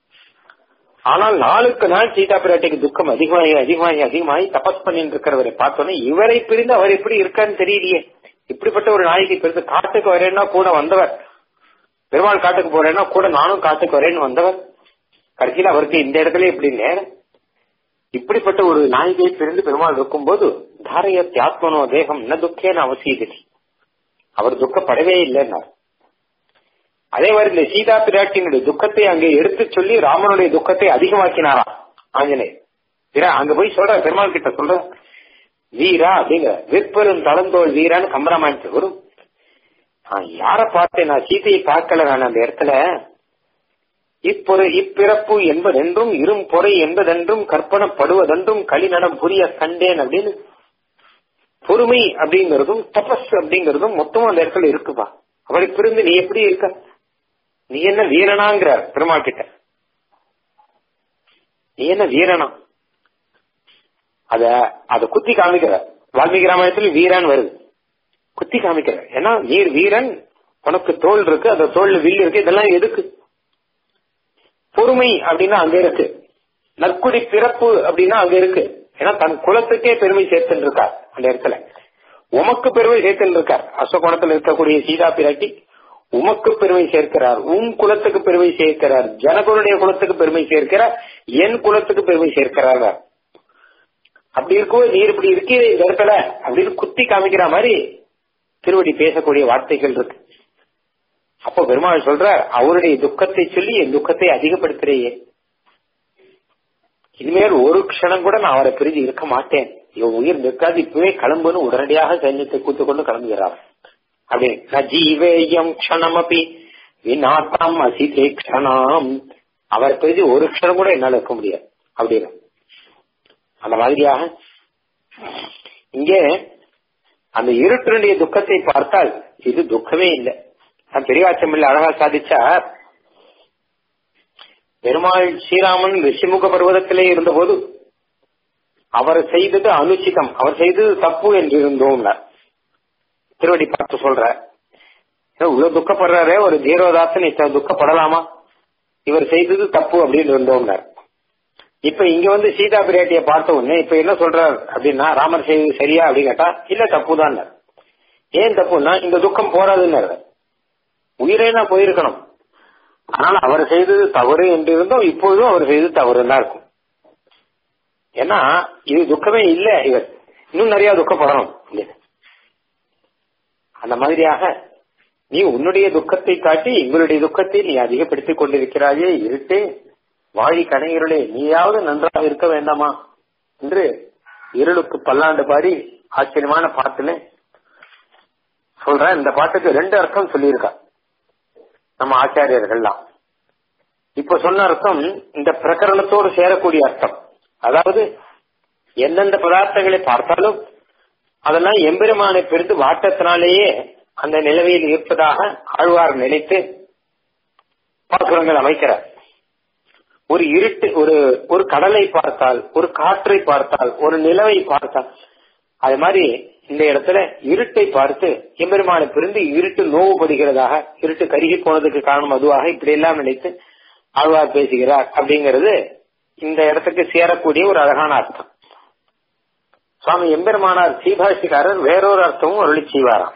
ஆனால் நாளுக்கு நாள் சீதா பிராட்டிக்கு துக்கம் அதிகமாகி அதிகமாகி அதிகமாகி தபஸ் பண்ணிட்டு இருக்கிறவரை பார்த்தோன்னே இவரை பிரிந்து அவர் எப்படி இருக்கான்னு தெரியலையே இப்படிப்பட்ட ஒரு நாய்க்கு பிரிந்து காட்டுக்கு வரேன்னா கூட வந்தவர் பெருமாள் காட்டுக்கு போறேன்னா கூட நானும் காட்டுக்கு வரேன்னு வந்தவர் கடைசியில் அவருக்கு இந்த இடத்துல இப்படி நேரம் இப்படிப்பட்ட ஒரு நாயகியை பிரிந்து பெருமாள் இருக்கும்போது தாரைய தியாத்மனோ தேகம் ந துக்கேன அவசியதி அவர் துக்கப்படவே இல்லைன்னார் அதே மாதிரி இந்த சீதா பிராட்டியினுடைய துக்கத்தை அங்கே எடுத்து சொல்லி ராமனுடைய துக்கத்தை அதிகமாக்கினாராம் ஆஞ்சநேயர் அங்க போய் சொல்ற பெருமாள் கிட்ட சொல்ற வீரா அப்படிங்கிற விற்பெரும் தளந்தோல் வீரான்னு கம்பராமாயணத்துக்கு வரும் நான் யார பார்த்தேன் நான் சீதையை பார்க்கல நான் அந்த இடத்துல இப்பொரு இப்பிறப்பு என்பதென்றும் இரும் பொறை என்பதென்றும் கற்பனப்படுவதென்றும் களிநடம் புரிய கண்டேன் அப்படின்னு பொறுமை அப்படிங்கறதும் தபஸ் அப்படிங்கறதும் மொத்தமும் அந்த இடத்துல இருக்குப்பா அவரை பிரிந்து நீ எப்படி இருக்க நீ என்ன வீரனாங்கிறார் பெருமாள் கிட்ட நீ என்ன வீரனா அத அத குத்தி காமிக்கிற வால்மீகி ராமாயணத்துல வீரன் வருது குத்தி காமிக்கிற ஏன்னா நீர் வீரன் உனக்கு தோல் இருக்கு அந்த தோல்ல வில் இருக்கு இதெல்லாம் எதுக்கு பொறுமை அப்படின்னா அங்க இருக்கு நற்குடி பிறப்பு அப்படின்னா அங்க இருக்கு ஏன்னா தன் குலத்துக்கே பெருமை சேர்த்துட்டு இருக்கார் அந்த இடத்துல உமக்கு பெருமை சேர்த்துட்டு இருக்கார் அசோகோணத்தில் இருக்கக்கூடிய சீதா பிராட்டி உமக்கு பெருமை சேர்க்கிறார் உன் குலத்துக்கு பெருமை சேர்க்கிறார் ஜனகனுடைய குலத்துக்கு பெருமை சேர்க்கிறார் என் குலத்துக்கு பெருமை சேர்க்கிறார் அப்படி இருக்கும் நீர் இப்படி இருக்கிற இந்த இடத்துல அப்படின்னு குத்தி காமிக்கிற மாதிரி திருவடி பேசக்கூடிய வார்த்தைகள் இருக்கு அப்போ பெருமாள் சொல்றார் அவருடைய துக்கத்தை சொல்லி என் துக்கத்தை அதிகப்படுத்துறையே இனிமேல் ஒரு க்ஷணம் கூட நான் அவரை பிரிஞ்சு இருக்க மாட்டேன் இவன் உயிர் நிற்காது இப்பவே கிளம்புன்னு உடனடியாக சைன்யத்தை கூத்து கொண்டு கிளம்புகிறார் அப்படின்னு ந ஜீவேயம் க்ஷணம் அப்படி விநாத்தாம் அசிதே க்ஷணம் அவரை பிரிஞ்சு ஒரு க்ஷணம் கூட என்னால இருக்க முடியாது அப்படின்னு அந்த மாதிரியாக இங்கே அந்த இருட்டினுடைய துக்கத்தை பார்த்தால் இது துக்கமே இல்லை பெரியவாச்சமில்ல அழகா சாதிச்சார் பெருமாள் ஸ்ரீராமன் ரிஷிமுக பர்வதத்திலே இருந்தபோது அவர் செய்தது அனுச்சிதம் அவர் செய்தது தப்பு என்று இருந்தோம் திருவடி பார்த்து சொல்ற இவ்வளவு துக்கப்படுறாரே ஒரு தீரோதாசன் இத்தனை துக்கப்படலாமா இவர் செய்தது தப்பு அப்படின்னு இருந்தோம்னார் இப்ப இங்க வந்து சீதா பிராட்டிய பார்த்த உடனே இப்ப என்ன சொல்றார் அப்படின்னா ராமர் செய்தது சரியா அப்படின்னு கேட்டா இல்ல தப்புதான் ஏன் தப்புன்னா இந்த துக்கம் போறாதுன்னு உயிரே நான் போயிருக்கணும் ஆனால் அவர் செய்தது தவறு என்று இருந்தோம் இப்பொழுதும் அவர் செய்தது தவறு தான் இருக்கும் ஏன்னா இது துக்கமே இல்ல இவர் இன்னும் நிறைய துக்கப்படணும் இல்லையா? அந்த மாதிரியாக நீ உன்னுடைய துக்கத்தை காட்டி எங்களுடைய துக்கத்தை நீ அதிகப்படுத்திக் கொண்டிருக்கிறாயே இருட்டு வாழி கணையிருளே நீயாவது நன்றாக இருக்க வேண்டாமா என்று இருளுக்கு பல்லாண்டு பாடி ஆச்சரியமான பாட்டுல சொல்றேன் இந்த பாட்டுக்கு ரெண்டு அர்த்தம் சொல்லியிருக்கா நம்ம ஆச்சாரியர்கள்லாம் இப்ப சொன்ன அர்த்தம் இந்த பிரகரணத்தோடு சேரக்கூடிய அர்த்தம் அதாவது எந்தெந்த பதார்த்தங்களை பார்த்தாலும் அதெல்லாம் எம்பெருமானை பெருந்து வாட்டத்தினாலேயே அந்த நிலவையில் இருப்பதாக ஆழ்வார் நினைத்து பாசுரங்கள் அமைக்கிறார் ஒரு இருட்டு ஒரு ஒரு கடலை பார்த்தால் ஒரு காற்றை பார்த்தால் ஒரு நிலவை பார்த்தால் அது மாதிரி இந்த இடத்துல இருட்டை பார்த்து எம்பெருமானை பிரிந்து இருட்டு நோவுபடுகிறதாக இருட்டு கருகி போனதுக்கு காரணம் அதுவாக இப்படி எல்லாம் நினைத்து ஆழ்வார் பேசுகிறார் அப்படிங்கிறது இந்த இடத்துக்கு சேரக்கூடிய ஒரு அழகான அர்த்தம் சுவாமி எம்பெருமானார் சீபாஷிக்காரர் வேறொரு அர்த்தமும் அருளி செய்வாராம்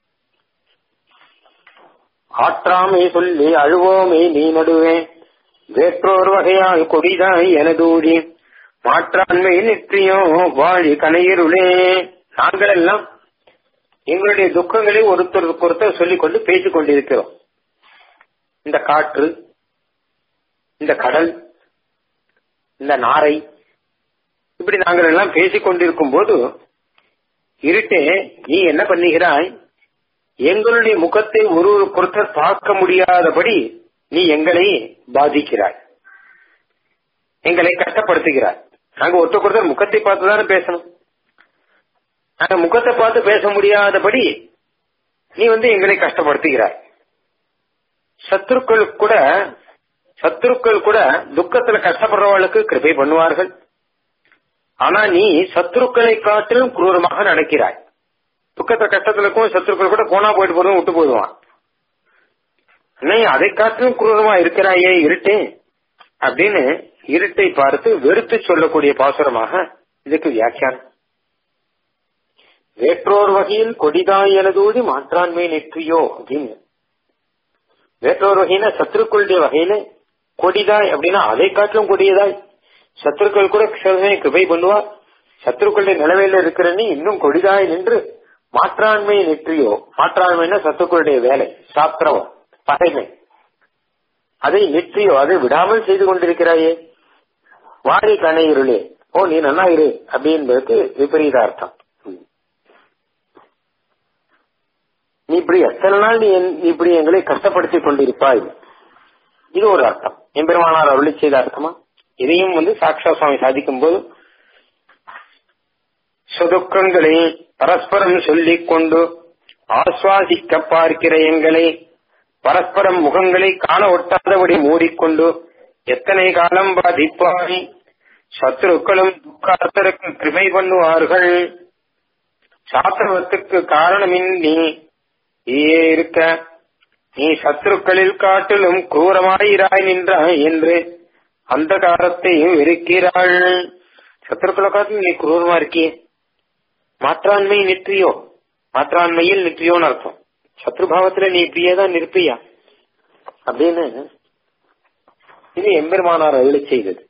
ஆற்றாமை சொல்லி அழுவோமே நீ நடுவே வேற்றோர் வகையாய் கொடிதாய் எனதூடி மாற்றாண்மை நிற்றியோ வாழி கனையிருளே நாங்கள் எல்லாம் எங்களுடைய துக்கங்களை ஒருத்தருக்கு ஒருத்தர் சொல்லிக் கொண்டு பேசிக் கொண்டிருக்கிறோம் இந்த காற்று இந்த கடல் இந்த நாரை இப்படி நாங்கள் எல்லாம் பேசிக் கொண்டிருக்கும் போது இருட்டே நீ என்ன பண்ணுகிறாய் எங்களுடைய முகத்தை ஒருவருக்கொருத்தர் பார்க்க முடியாதபடி நீ எங்களை பாதிக்கிறாய் எங்களை கஷ்டப்படுத்துகிறாய் நாங்க ஒருத்தருக்கொருத்தர் முகத்தை பார்த்து தானே பேசணும் நாங்க முகத்தை பார்த்து பேச முடியாதபடி நீ வந்து எங்களை கஷ்டப்படுத்துகிறாய் சத்துருக்கள் கூட சத்துருக்கள் கூட துக்கத்துல கஷ்டப்படுறவர்களுக்கு கிருபை பண்ணுவார்கள் ஆனா நீ சத்துருக்களை காட்டிலும் குரூரமாக நடக்கிறாய் துக்கத்தை கஷ்டத்துலக்கும் சத்துருக்கள் கூட போனா போயிட்டு போதும் விட்டு போயிடுவான் நீ அதை காட்டிலும் குரூரமா இருக்கிறாயே இருட்டே அப்படின்னு இருட்டை பார்த்து வெறுத்து சொல்லக்கூடிய பாசுரமாக இதுக்கு வியாக்கியானம் வேற்றோர் வகையில் கொடிதாய் எனதூதி மாற்றாண்மை நெற்றியோ அப்படின்னு வேற்றோர் வகையில சத்துருக்களுடைய வகையில கொடிதாய் அப்படின்னா அதை காட்டிலும் கொடியதாய் சத்துருக்கள் கூட சிலமே கிருபை பண்ணுவா சத்துருக்களுடைய நிலவையில இருக்கிற நீ இன்னும் கொடிதாய் நின்று மாற்றாண்மை நெற்றியோ மாற்றாண்மைன்னா சத்துருக்களுடைய வேலை சாத்திரவம் பகைமை அதை நெற்றியோ அதை விடாமல் செய்து கொண்டிருக்கிறாயே வாரி கணை இருளே ஓ நீ நன்னா இரு அப்படின்றதுக்கு விபரீத அர்த்தம் நீ இப்படி எத்தனை நாள் நீ என்- இப்படி எங்களை கஷ்டப்படுத்திக் கொண்டிருப்பாய் இது ஒரு அர்த்தம் எம்பெருமானார் அருளி செய்த அர்த்தமா இதையும் வந்து சாக்ஷா சுவாமி சாதிக்கும் போது சுதுக்கங்களை பரஸ்பரம் சொல்லிக் கொண்டு ஆஸ்வாதிக்க பார்க்கிற எங்களை பரஸ்பரம் முகங்களை காண ஒட்டாதபடி மூடிக்கொண்டு எத்தனை காலம் பாதிப்பாய் சத்துருக்களும் துக்கார்த்தருக்கு கிருபை பண்ணுவார்கள் சாத்திரவத்துக்கு காரணமின்றி நீயே இருக்க நீ சத்துருக்களில் காட்டிலும் குரூரமாயிராய் நின்றாய் என்று அந்த காலத்தையும் இருக்கிறாள் சத்துருக்களை காட்டிலும் நீ குரூரமா இருக்கியே மாற்றாண்மை நிற்றியோ மாற்றாண்மையில் நிற்றியோன்னு அர்த்தம் சத்ருபாவத்துல நீ இப்படியே தான் நிற்பியா அப்படின்னு இது எம்பெருமானார் அருளி செய்தது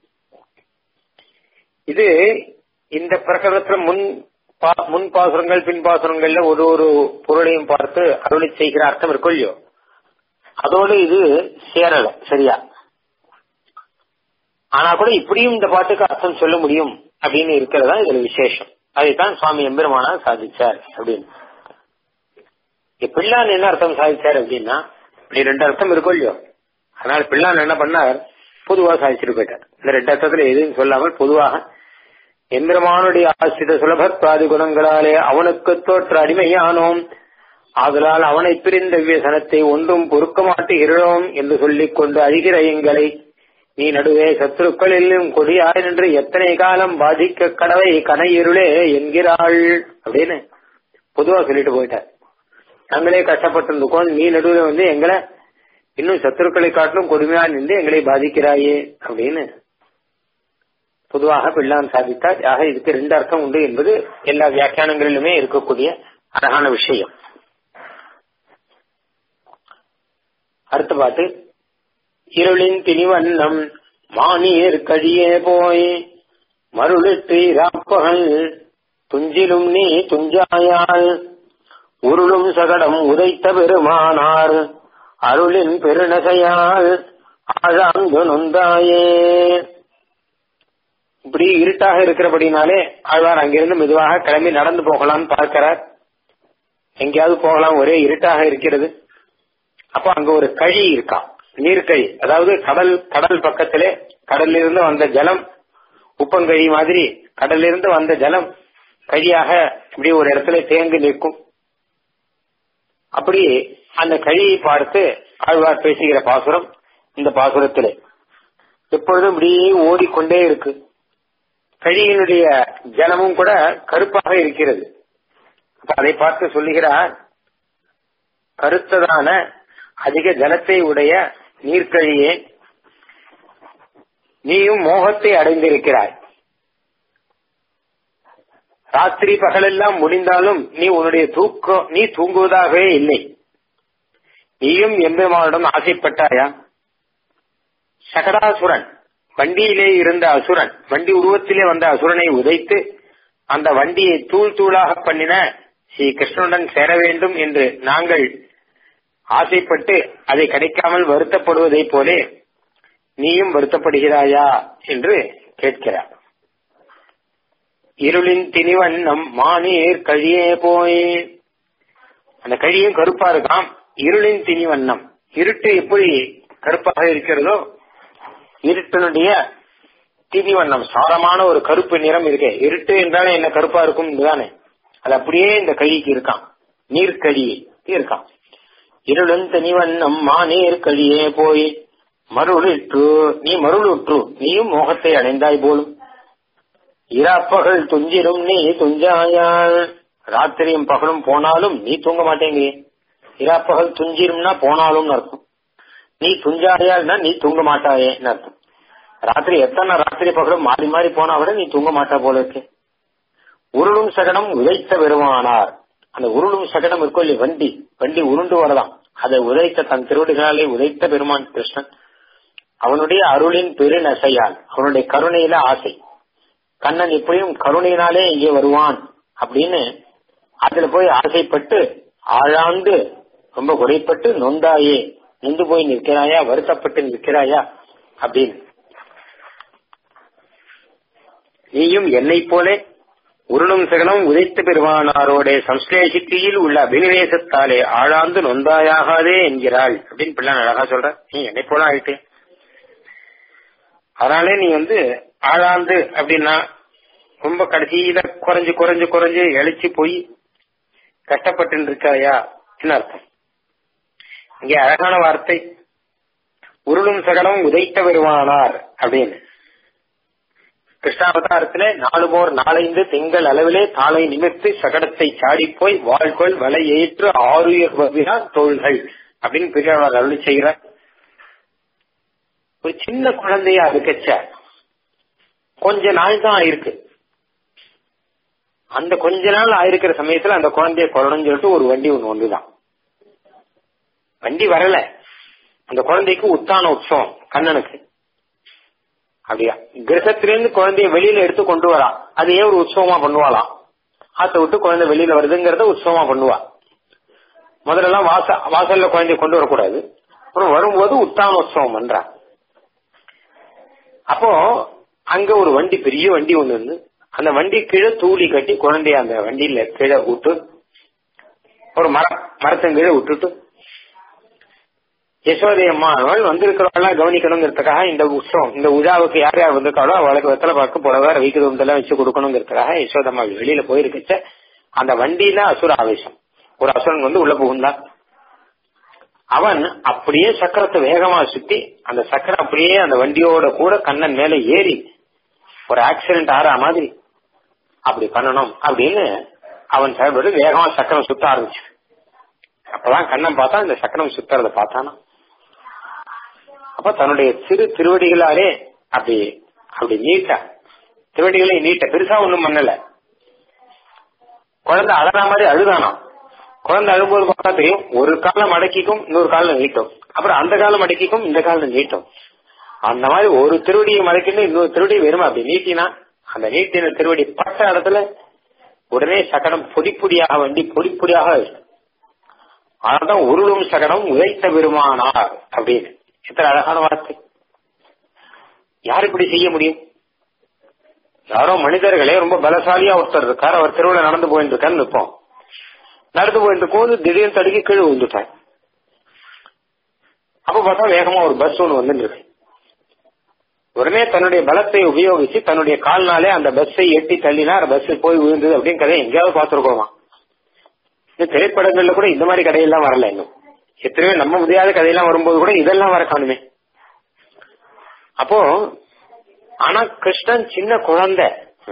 இது இந்த பிரகடனத்துல முன் பா- முன் பாசுரங்கள் பின் பாசுரங்கள்ல ஒரு ஒரு பொருளையும் பார்த்து அருளி செய்கிற அர்த்தம் இருக்கும் இல்லையோ அதோடு இது சேரல சரியா ஆனா கூட இப்படியும் இந்த பாட்டுக்கு அர்த்தம் சொல்ல முடியும் அப்படின்னு இருக்கிறதா இதுல விசேஷம் அதைத்தான் சுவாமி எம்பெருமானார் சாதிச்சார் அப்படின்னு இங்க பிள்ளான் என்ன அர்த்தம் சாதிச்சார் அப்படின்னா இப்படி ரெண்டு அர்த்தம் இருக்கும் இல்லையோ அதனால பிள்ளான் என்ன பண்ணார் பொதுவா சாதிச்சுட்டு போயிட்டார் இந்த ரெண்டு அர்த்தத்துல எதுவும் சொல்லாமல் பொதுவாக எம்பெருமானுடைய ஆசிரித சுலபத்வாதி குணங்களாலே அவனுக்கு தோற்ற அடிமையானோம் ஆதலால் அவனை பிரிந்த வியசனத்தை ஒன்றும் பொறுக்க மாட்டுகிறோம் என்று சொல்லிக் கொண்டு அழிகிற எங்களை நீ நடுவே சத்துருக்களிலும் கொடியாய் நின்று எத்தனை காலம் பாதிக்க கடவை கனையிருளே என்கிறாள் அப்படின்னு பொதுவா சொல்லிட்டு போயிட்டார் நாங்களே கஷ்டப்பட்டிருந்துக்கோம் நீ நடுவில் வந்து எங்களை இன்னும் சத்துருக்களை காட்டிலும் கொடுமையா நின்று எங்களை பாதிக்கிறாயே அப்படின்னு பொதுவாக பிள்ளான் சாதித்தார் ஆக இதுக்கு ரெண்டு அர்த்தம் உண்டு என்பது எல்லா வியாக்கியானங்களிலுமே இருக்கக்கூடிய அழகான விஷயம் அடுத்த பாட்டு இருளின் திணிவண்ணம் மானியர் கழியே போய் மருளிட்டு இராப்பகல் துஞ்சிலும் நீ துஞ்சாயால் உருளும் சகடம் உதைத்த பெருமானார் அருளின் பெருநகையால் ஆழாங்கு நொந்தாயே இப்படி இருட்டாக இருக்கிறபடினாலே ஆழ்வார் அங்கிருந்து மெதுவாக கிளம்பி நடந்து போகலாம்னு பார்க்கிறார் எங்கேயாவது போகலாம் ஒரே இருட்டாக இருக்கிறது அப்போ அங்க ஒரு கழி இருக்கான் நீர்க்கழி அதாவது கடல் கடல் பக்கத்திலே கடல்ல இருந்து வந்த ஜலம் உப்பங்கழி மாதிரி கடல்ல இருந்து வந்த ஜலம் கழியாக இப்படி ஒரு இடத்துல தேங்கி நிற்கும் அப்படி அந்த கழியை பார்த்து ஆழ்வார் பேசுகிற பாசுரம் இந்த பாசுரத்திலே எப்பொழுதும் இப்படியே ஓடிக்கொண்டே இருக்கு கழியினுடைய ஜலமும் கூட கருப்பாக இருக்கிறது அதை பார்த்து சொல்லுகிறார் கருத்ததான அதிக ஜலத்தை உடைய நீர்க்கழியே நீயும் மோகத்தை அடைந்திருக்கிறாய் ராத்திரி பகலெல்லாம் முடிந்தாலும் நீ உன்னுடைய தூக்கம் நீ தூங்குவதாகவே இல்லை நீயும் எம்பெருமானிடம் ஆசைப்பட்டாயா சகடாசுரன் வண்டியிலே இருந்த அசுரன் வண்டி உருவத்திலே வந்த அசுரனை உதைத்து அந்த வண்டியை தூள் தூளாக பண்ணின ஸ்ரீ கிருஷ்ணனுடன் சேர வேண்டும் என்று நாங்கள் ஆசைப்பட்டு அதை கிடைக்காமல் வருத்தப்படுவதைப் போலே நீயும் வருத்தப்படுகிறாயா என்று கேட்கிறார் இருளின் திணிவண்ணம் மானீர் கழியே போய் அந்த கழியும் கருப்பா இருக்காம் இருளின் திணிவண்ணம் இருட்டு எப்படி கருப்பாக இருக்கிறதோ இருட்டினுடைய திணிவண்ணம் சாரமான ஒரு கருப்பு நிறம் இருக்கே இருட்டு என்றாலே என்ன கருப்பா இருக்கும் தானே அது அப்படியே இந்த கழிக்கு இருக்கான் நீர்க்கழியே இருக்கான் இருளும் தனிவண்ணம் மாநீர் கழியே போய் மருளிற்று நீ மருளுற்று நீயும் மோகத்தை அடைந்தாய் போலும் இராப்பகல் துஞ்சிரும் நீ துஞ்சாயால் ராத்திரியும் பகலும் போனாலும் நீ தூங்க மாட்டேங்கிறியே இராப்பகல் துஞ்சிரும்னா போனாலும் அர்த்தம் நீ துஞ்சாயால்னா நீ தூங்க மாட்டாயேன்னு அர்த்தம் ராத்திரி எத்தனை ராத்திரி பகலும் மாறி மாறி போனா கூட நீ தூங்க மாட்டா போல இருக்கு உருளும் சகடம் உதைத்த பெருமானார் அந்த உருளும் சகடம் இருக்கோ இல்லையா வண்டி வண்டி உருண்டு வரலாம் அதை உதைத்த தன் திருவடிகளாலே உதைத்த பெருமான் கிருஷ்ணன் அவனுடைய அருளின் பெருநசையால் அவனுடைய கருணையில ஆசை கண்ணன் எப்படியும் கருணையினாலே இங்கே வருவான் அப்படின்னு அதுல போய் ஆசைப்பட்டு ஆழாந்து ரொம்ப குறைப்பட்டு நொந்தாயே நொந்து போய் நிற்கிறாயா வருத்தப்பட்டு நிற்கிறாயா அப்படின்னு நீயும் என்னை போலே உருளும் சகலம் உதைத்த பெருமானாரோட சம்ஸ்லேஷிக்கையில் உள்ள அபினிவேசத்தாலே ஆழாந்து நொந்தாயாகாதே என்கிறாள் அப்படின்னு பிள்ளை அழகா சொல்ற நீ என்னை போல ஆயிட்டு அதனாலே நீ வந்து ஆழாந்து அப்படின்னா ரொம்ப கடைசியில குறைஞ்சு குறைஞ்சு குறைஞ்சு எழுச்சி போய் கஷ்டப்பட்டு இருக்காயா என்ன அர்த்தம் இங்கே அழகான வார்த்தை உருளும் சகலம் உதைத்த வருவானார் அப்படின்னு கிருஷ்ணாவதாரத்திலே நாலு போர் நாலைந்து திங்கள் அளவிலே தாளை நிமிர்த்து சகடத்தை சாடி போய் வாழ்கொள் வலை ஏற்று ஆறுயிர் தோள்கள் அப்படின்னு பெரியவர் அருளி செய்கிறார் ஒரு சின்ன குழந்தையா இருக்கச்ச கொஞ்ச நாள் தான் ஆயிருக்கு அந்த கொஞ்ச நாள் ஆயிருக்கிற சமயத்துல அந்த குழந்தைய கொள்ளணும்னு சொல்லிட்டு ஒரு வண்டி ஒண்ணு ஒண்ணுதான் வண்டி வரல அந்த குழந்தைக்கு உத்தான உற்சவம் கண்ணனுக்கு அப்படியா கிரகத்திலிருந்து குழந்தைய வெளியில எடுத்து கொண்டு வரா அது ஏன் ஒரு உற்சவமா பண்ணுவாளாம் ஆத்த விட்டு குழந்தை வெளியில வருதுங்கிறத உற்சவமா பண்ணுவா முதல்ல எல்லாம் வாச வாசல்ல குழந்தைய கொண்டு வரக்கூடாது அப்புறம் வரும்போது உத்தான உற்சவம் பண்றா அப்போ அங்க ஒரு வண்டி பெரிய வண்டி ஒண்ணு இருந்து அந்த வண்டி கீழே தூளி கட்டி குழந்தைய அந்த வண்டியில கீழே விட்டு ஒரு மரம் மரத்தின் கீழே விட்டுட்டு யசோதை அம்மா அவள் வந்திருக்கிறவெல்லாம் கவனிக்கணுங்கிறதுக்காக இந்த உற்சவம் இந்த உஜாவுக்கு யார் யார் வந்திருக்காளோ அவளுக்கு வெத்தலை பார்க்க புடவை வைக்கிறது இதெல்லாம் வச்சு கொடுக்கணுங்கிறதுக்காக யசோதம்மா வெளியில போயிருக்கச்ச அந்த வண்டியில அசுர ஆவேசம் ஒரு அசுரன் வந்து உள்ள புகுந்தான் அவன் அப்படியே சக்கரத்தை வேகமா சுத்தி அந்த சக்கரம் அப்படியே அந்த வண்டியோட கூட கண்ணன் மேல ஏறி ஒரு ஆக்சிடென்ட் ஆறா மாதிரி அப்படி பண்ணணும் அப்படின்னு அவன் செயல்பட்டு வேகமா சக்கரம் சுத்த ஆரம்பிச்சு அப்பதான் கண்ணன் பார்த்தா இந்த சக்கரம் சுத்துறத பார்த்தானா அப்ப தன்னுடைய சிறு திருவடிகளாலே அப்படி அப்படி நீட்ட திருவடிகளை நீட்ட பெருசா ஒண்ணும் பண்ணல குழந்தை அழறா மாதிரி அழுதானா குழந்தை அழும்போது பார்த்தா தெரியும் ஒரு காலம் மடக்கிக்கும் இன்னொரு காலம் நீட்டும் அப்புறம் அந்த காலம் அடக்கிக்கும் இந்த காலம் நீட்டும் அந்த மாதிரி ஒரு திருவடியை மடக்கிட்டு இன்னொரு திருவடி வெறும் அப்படி நீட்டினா அந்த நீட்டின திருவடி பட்ட இடத்துல உடனே சகடம் பொடி பொடியாக வண்டி பொடி பொடியாக அதான் உருளும் சகடம் உதைத்த பெருமானார் அப்படின்னு எத்தனை அழகான வார்த்தை யார் இப்படி செய்ய முடியும் யாரோ மனிதர்களே ரொம்ப பலசாலியா ஒருத்தர் இருக்கார் அவர் தெருவில் நடந்து போயிட்டு இருக்கான்னு நிற்போம் நடந்து போயிட்டு இருக்கும்போது திடீர்னு தடுக்கி கீழே விழுந்துட்டார் அப்ப பார்த்தா வேகமா ஒரு பஸ் ஒன்று வந்துருக்கு உடனே தன்னுடைய பலத்தை உபயோகிச்சு தன்னுடைய கால்னாலே அந்த பஸ்ஸை எட்டி தள்ளினா பஸ் போய் விழுந்தது அப்படின்னு கதை எங்கேயாவது பார்த்துருக்கோமா இந்த திரைப்படங்கள்ல கூட இந்த மாதிரி கதையெல்லாம் வரல இன்னும் எத்தனையோ நம்ப முடியாத கதையெல்லாம் வரும்போது கூட இதெல்லாம் வர காணுமே அப்போ ஆனா கிருஷ்ணன் சின்ன குழந்தை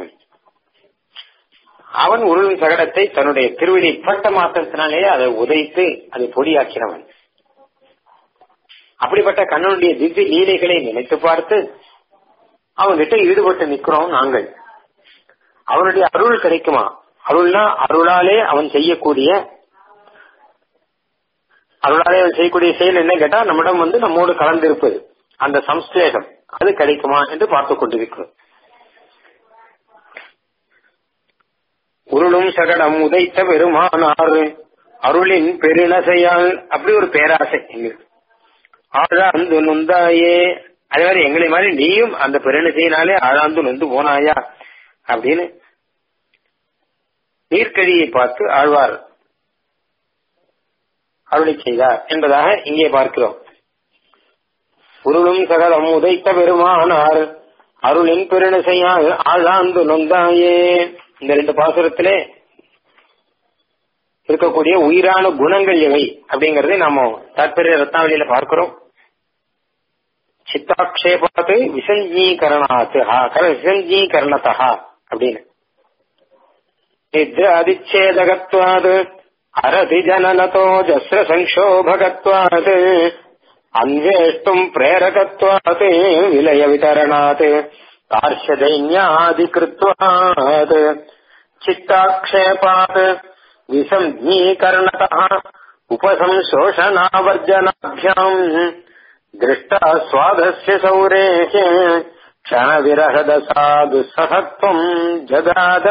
அவன் உருளும் சகடத்தை தன்னுடைய திருவடி பட்ட மாத்திரத்தினாலேயே அதை உதைத்து அதை பொடியாக்கினவன் அப்படிப்பட்ட கண்ணனுடைய திவ்ய லீலைகளை நினைத்து பார்த்து அவன்கிட்ட ஈடுபட்டு நிக்கிறோம் நாங்கள் அவனுடைய அருள் கிடைக்குமா அருள்னா அருளாலே அவன் செய்யக்கூடிய அருளாலே அவன் செய்யக்கூடிய செயல் என்ன கேட்டா நம்மிடம் வந்து நம்மோடு கலந்திருப்பது அந்த சம்ஸ்லேஷம் அது கிடைக்குமா என்று பார்த்துக் கொண்டிருக்கிறோம் உருளும் சகடம் உதைத்த பெருமானார் அருளின் பெருநசையால் அப்படி ஒரு பேராசை எங்களுக்கு ஆழாந்து நொந்தாயே அதே மாதிரி எங்களை மாதிரி நீயும் அந்த பெருநசையினாலே ஆழாந்து நொந்து போனாயா அப்படின்னு நீர்க்கழியை பார்த்து ஆழ்வார் அருளை செய்தார் என்பதாக இங்கே பார்க்கிறோம் உருளும் சகலம் உதைத்த பெருமானார் அருளின் பெருநசையால் ஆழாந்து நொந்தாயே இந்த ரெண்டு பாசுரத்திலே இருக்கக்கூடிய உயிரான குணங்கள் எவை அப்படிங்கறதை நாம தாற்பரிய ரத்னாவளியில பார்க்கிறோம் சித்தாக்ஷேபாத்து விசஞ்சீகரணாத்து விசஞ்சீகரணத்தா அப்படின்னு நித்ராதிச்சேதகத்வாது அரதி ஜனனதோ ஜஸ்ர சங்கோபகத்வாத் அன்வேஷ்டும் பிரேரகத்வாத் விலய விதரணாத் कार्श्यदैन्यादिकृत्वात् चित्ताक्षेपात् विसञ्ज्ञीकरणतः उपसंशोषणावर्जनाभ्याम् दृष्टा स्वादस्य सौरेः क्षणविरहदसादुःसहत्वम् जगाद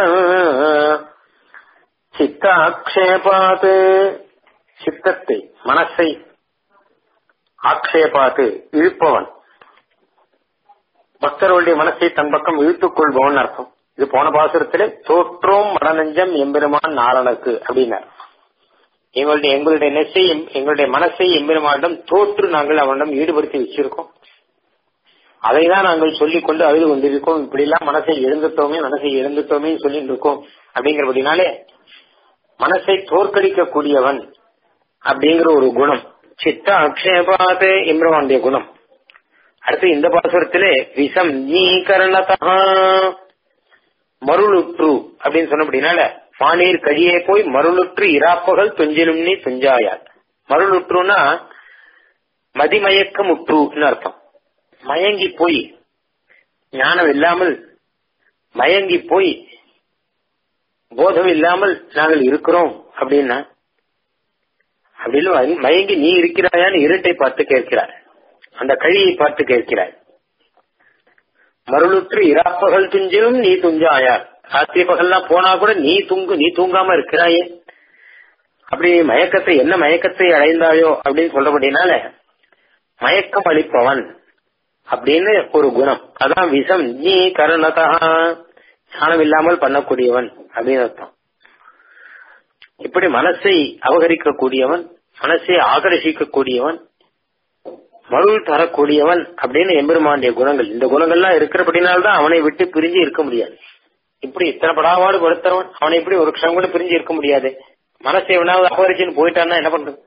சித்தாக்ஷேபாத்து சித்தத்தை மனசை ஆக்ஷேபாத்து இழுப்பவன் பக்தர்களுடைய மனசை தன் பக்கம் இழுத்துக் கொள்பவன் அர்த்தம் இது போன பாசுரத்திலே தோற்றோம் மனநஞ்சம் எம்பெருமான் நாரணனுக்கு அப்படின்னார் எங்களுடைய எங்களுடைய நெசை எங்களுடைய மனசை எம்பெருமானிடம் தோற்று நாங்கள் அவனிடம் ஈடுபடுத்தி வச்சிருக்கோம் அதை தான் நாங்கள் சொல்லிக் கொண்டு அழுது கொண்டிருக்கோம் இப்படி எல்லாம் மனசை எழுந்துட்டோமே மனசை எழுந்துட்டோமே சொல்லிட்டு இருக்கோம் அப்படிங்கிறபடினாலே மனசை தோற்கடிக்க கூடியவன் அப்படிங்கிற ஒரு குணம் சித்த அக்ஷேபாது எம்பெருமானுடைய குணம் அடுத்து இந்த பாசுரத்திலே விசம் நீகரணதா மருளுற்று அப்படின்னு சொன்னபடினால பானீர் கழியே போய் மருளுற்று இராப்பகல் துஞ்சிலும் நீ துஞ்சாயார் மருளுற்றுனா மதிமயக்கம் உற்றுன்னு அர்த்தம் மயங்கி போய் ஞானம் இல்லாமல் மயங்கி போய் போதம் இல்லாமல் நாங்கள் இருக்கிறோம் அப்படின்னா அப்படின்னு மயங்கி நீ இருக்கிறாயான்னு இருட்டை பார்த்து கேட்கிறார் அந்த கழியை பார்த்து கேட்கிறார் மருளுற்று இராப்பகல் துஞ்சிலும் நீ துஞ்சாயார் ராத்திரி பகல்லாம் போனா கூட நீ தூங்கு நீ தூங்காம இருக்கிறாயே அப்படி மயக்கத்தை என்ன மயக்கத்தை அடைந்தாயோ அப்படின்னு சொல்றபடினால மயக்கம் அளிப்பவன் அப்படின்னு ஒரு குணம் அதான் விஷம் நீ கருணதா ஞானம் இல்லாமல் பண்ணக்கூடியவன் அப்படின்னு அர்த்தம் இப்படி மனசை அபகரிக்க கூடியவன் மனசை ஆகர்ஷிக்க கூடியவன் மருள் தரக்கூடியவன் அப்படின்னு எம்பெருமானுடைய குணங்கள் இந்த குணங்கள்லாம் இருக்கிறபடினால்தான் அவனை விட்டு பிரிஞ்சு இருக்க முடியாது இப்படி இத்தனை படாபாடு படுத்துறவன் அவனை இப்படி ஒரு க்ஷம் கூட பிரிஞ்சு இருக்க முடியாது மனசை எவனாவது அபகரிச்சுன்னு போயிட்டான்னா என்ன பண்றது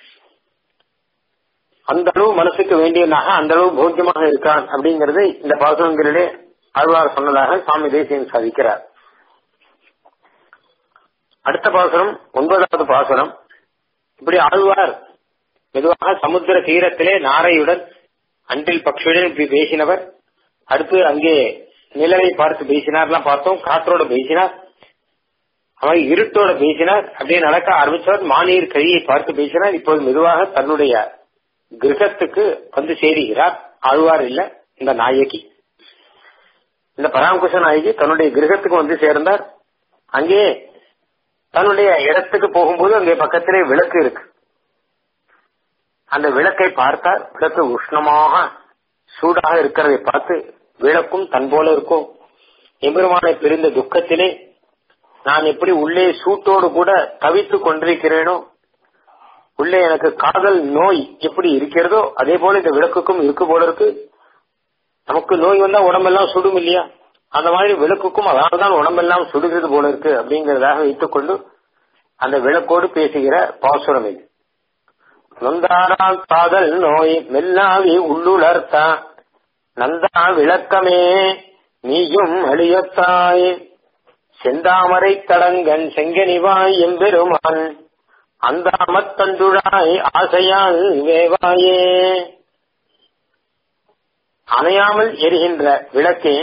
அந்த அளவு மனசுக்கு வேண்டியதாக அந்த அளவு போக்கியமாக இருக்கான் அப்படிங்கறது இந்த பாசனங்களிலே ஆழ்வார் சொன்னதாக சுவாமி தேசியம் சாதிக்கிறார் அடுத்த பாசனம் ஒன்பதாவது பாசனம் இப்படி ஆழ்வார் மெதுவாக சமுத்திர தீரத்திலே நாரையுடன் அன்றில் பக்ஷுடன் இப்படி பேசினவர் அடுத்து அங்கே நிலவை பார்த்து பேசினார்லாம் பார்த்தோம் காற்றோட பேசினார் அவர் இருட்டோட பேசினார் அப்படியே நடக்க ஆரம்பிச்சவர் மாநீர் கழியை பார்த்து பேசினார் இப்போது மெதுவாக தன்னுடைய கிரகத்துக்கு வந்து சேருகிறார் ஆழ்வார் இல்ல இந்த நாயகி இந்த பராமகுஷ நாயகி தன்னுடைய கிரகத்துக்கு வந்து சேர்ந்தார் அங்கே தன்னுடைய இடத்துக்கு போகும்போது அங்கே பக்கத்திலே விளக்கு இருக்கு அந்த விளக்கை பார்த்தார் விளக்கு உஷ்ணமாக சூடாக இருக்கிறதை பார்த்து விளக்கும் தன் போல இருக்கும் எம்பெருமானை பிரிந்த துக்கத்திலே நான் எப்படி உள்ளே சூட்டோடு கூட தவித்துக் கொண்டிருக்கிறேனோ உள்ளே எனக்கு காதல் நோய் எப்படி இருக்கிறதோ அதே போல இந்த விளக்குக்கும் இருக்கு போல இருக்கு நமக்கு நோய் வந்தா உடம்பெல்லாம் சுடும் இல்லையா அந்த மாதிரி விளக்குக்கும் அதனால்தான் உடம்பெல்லாம் சுடுகிறது போல இருக்கு அப்படிங்கறதாக வைத்துக் கொண்டு அந்த விளக்கோடு பேசுகிற பாசுரம் இது நொந்தாரால் காதல் நோய் மெல்லாவி உள்ளுளர்த்தா நந்தா விளக்கமே நீயும் அழியத்தாய் செந்தாமரை தடங்கன் செங்கனிவாய் எம்பெருமான் அந்தாமத்தண்டுழாய் ஆசையால் வேவாயே அணையாமல் எரிகின்ற விளக்கே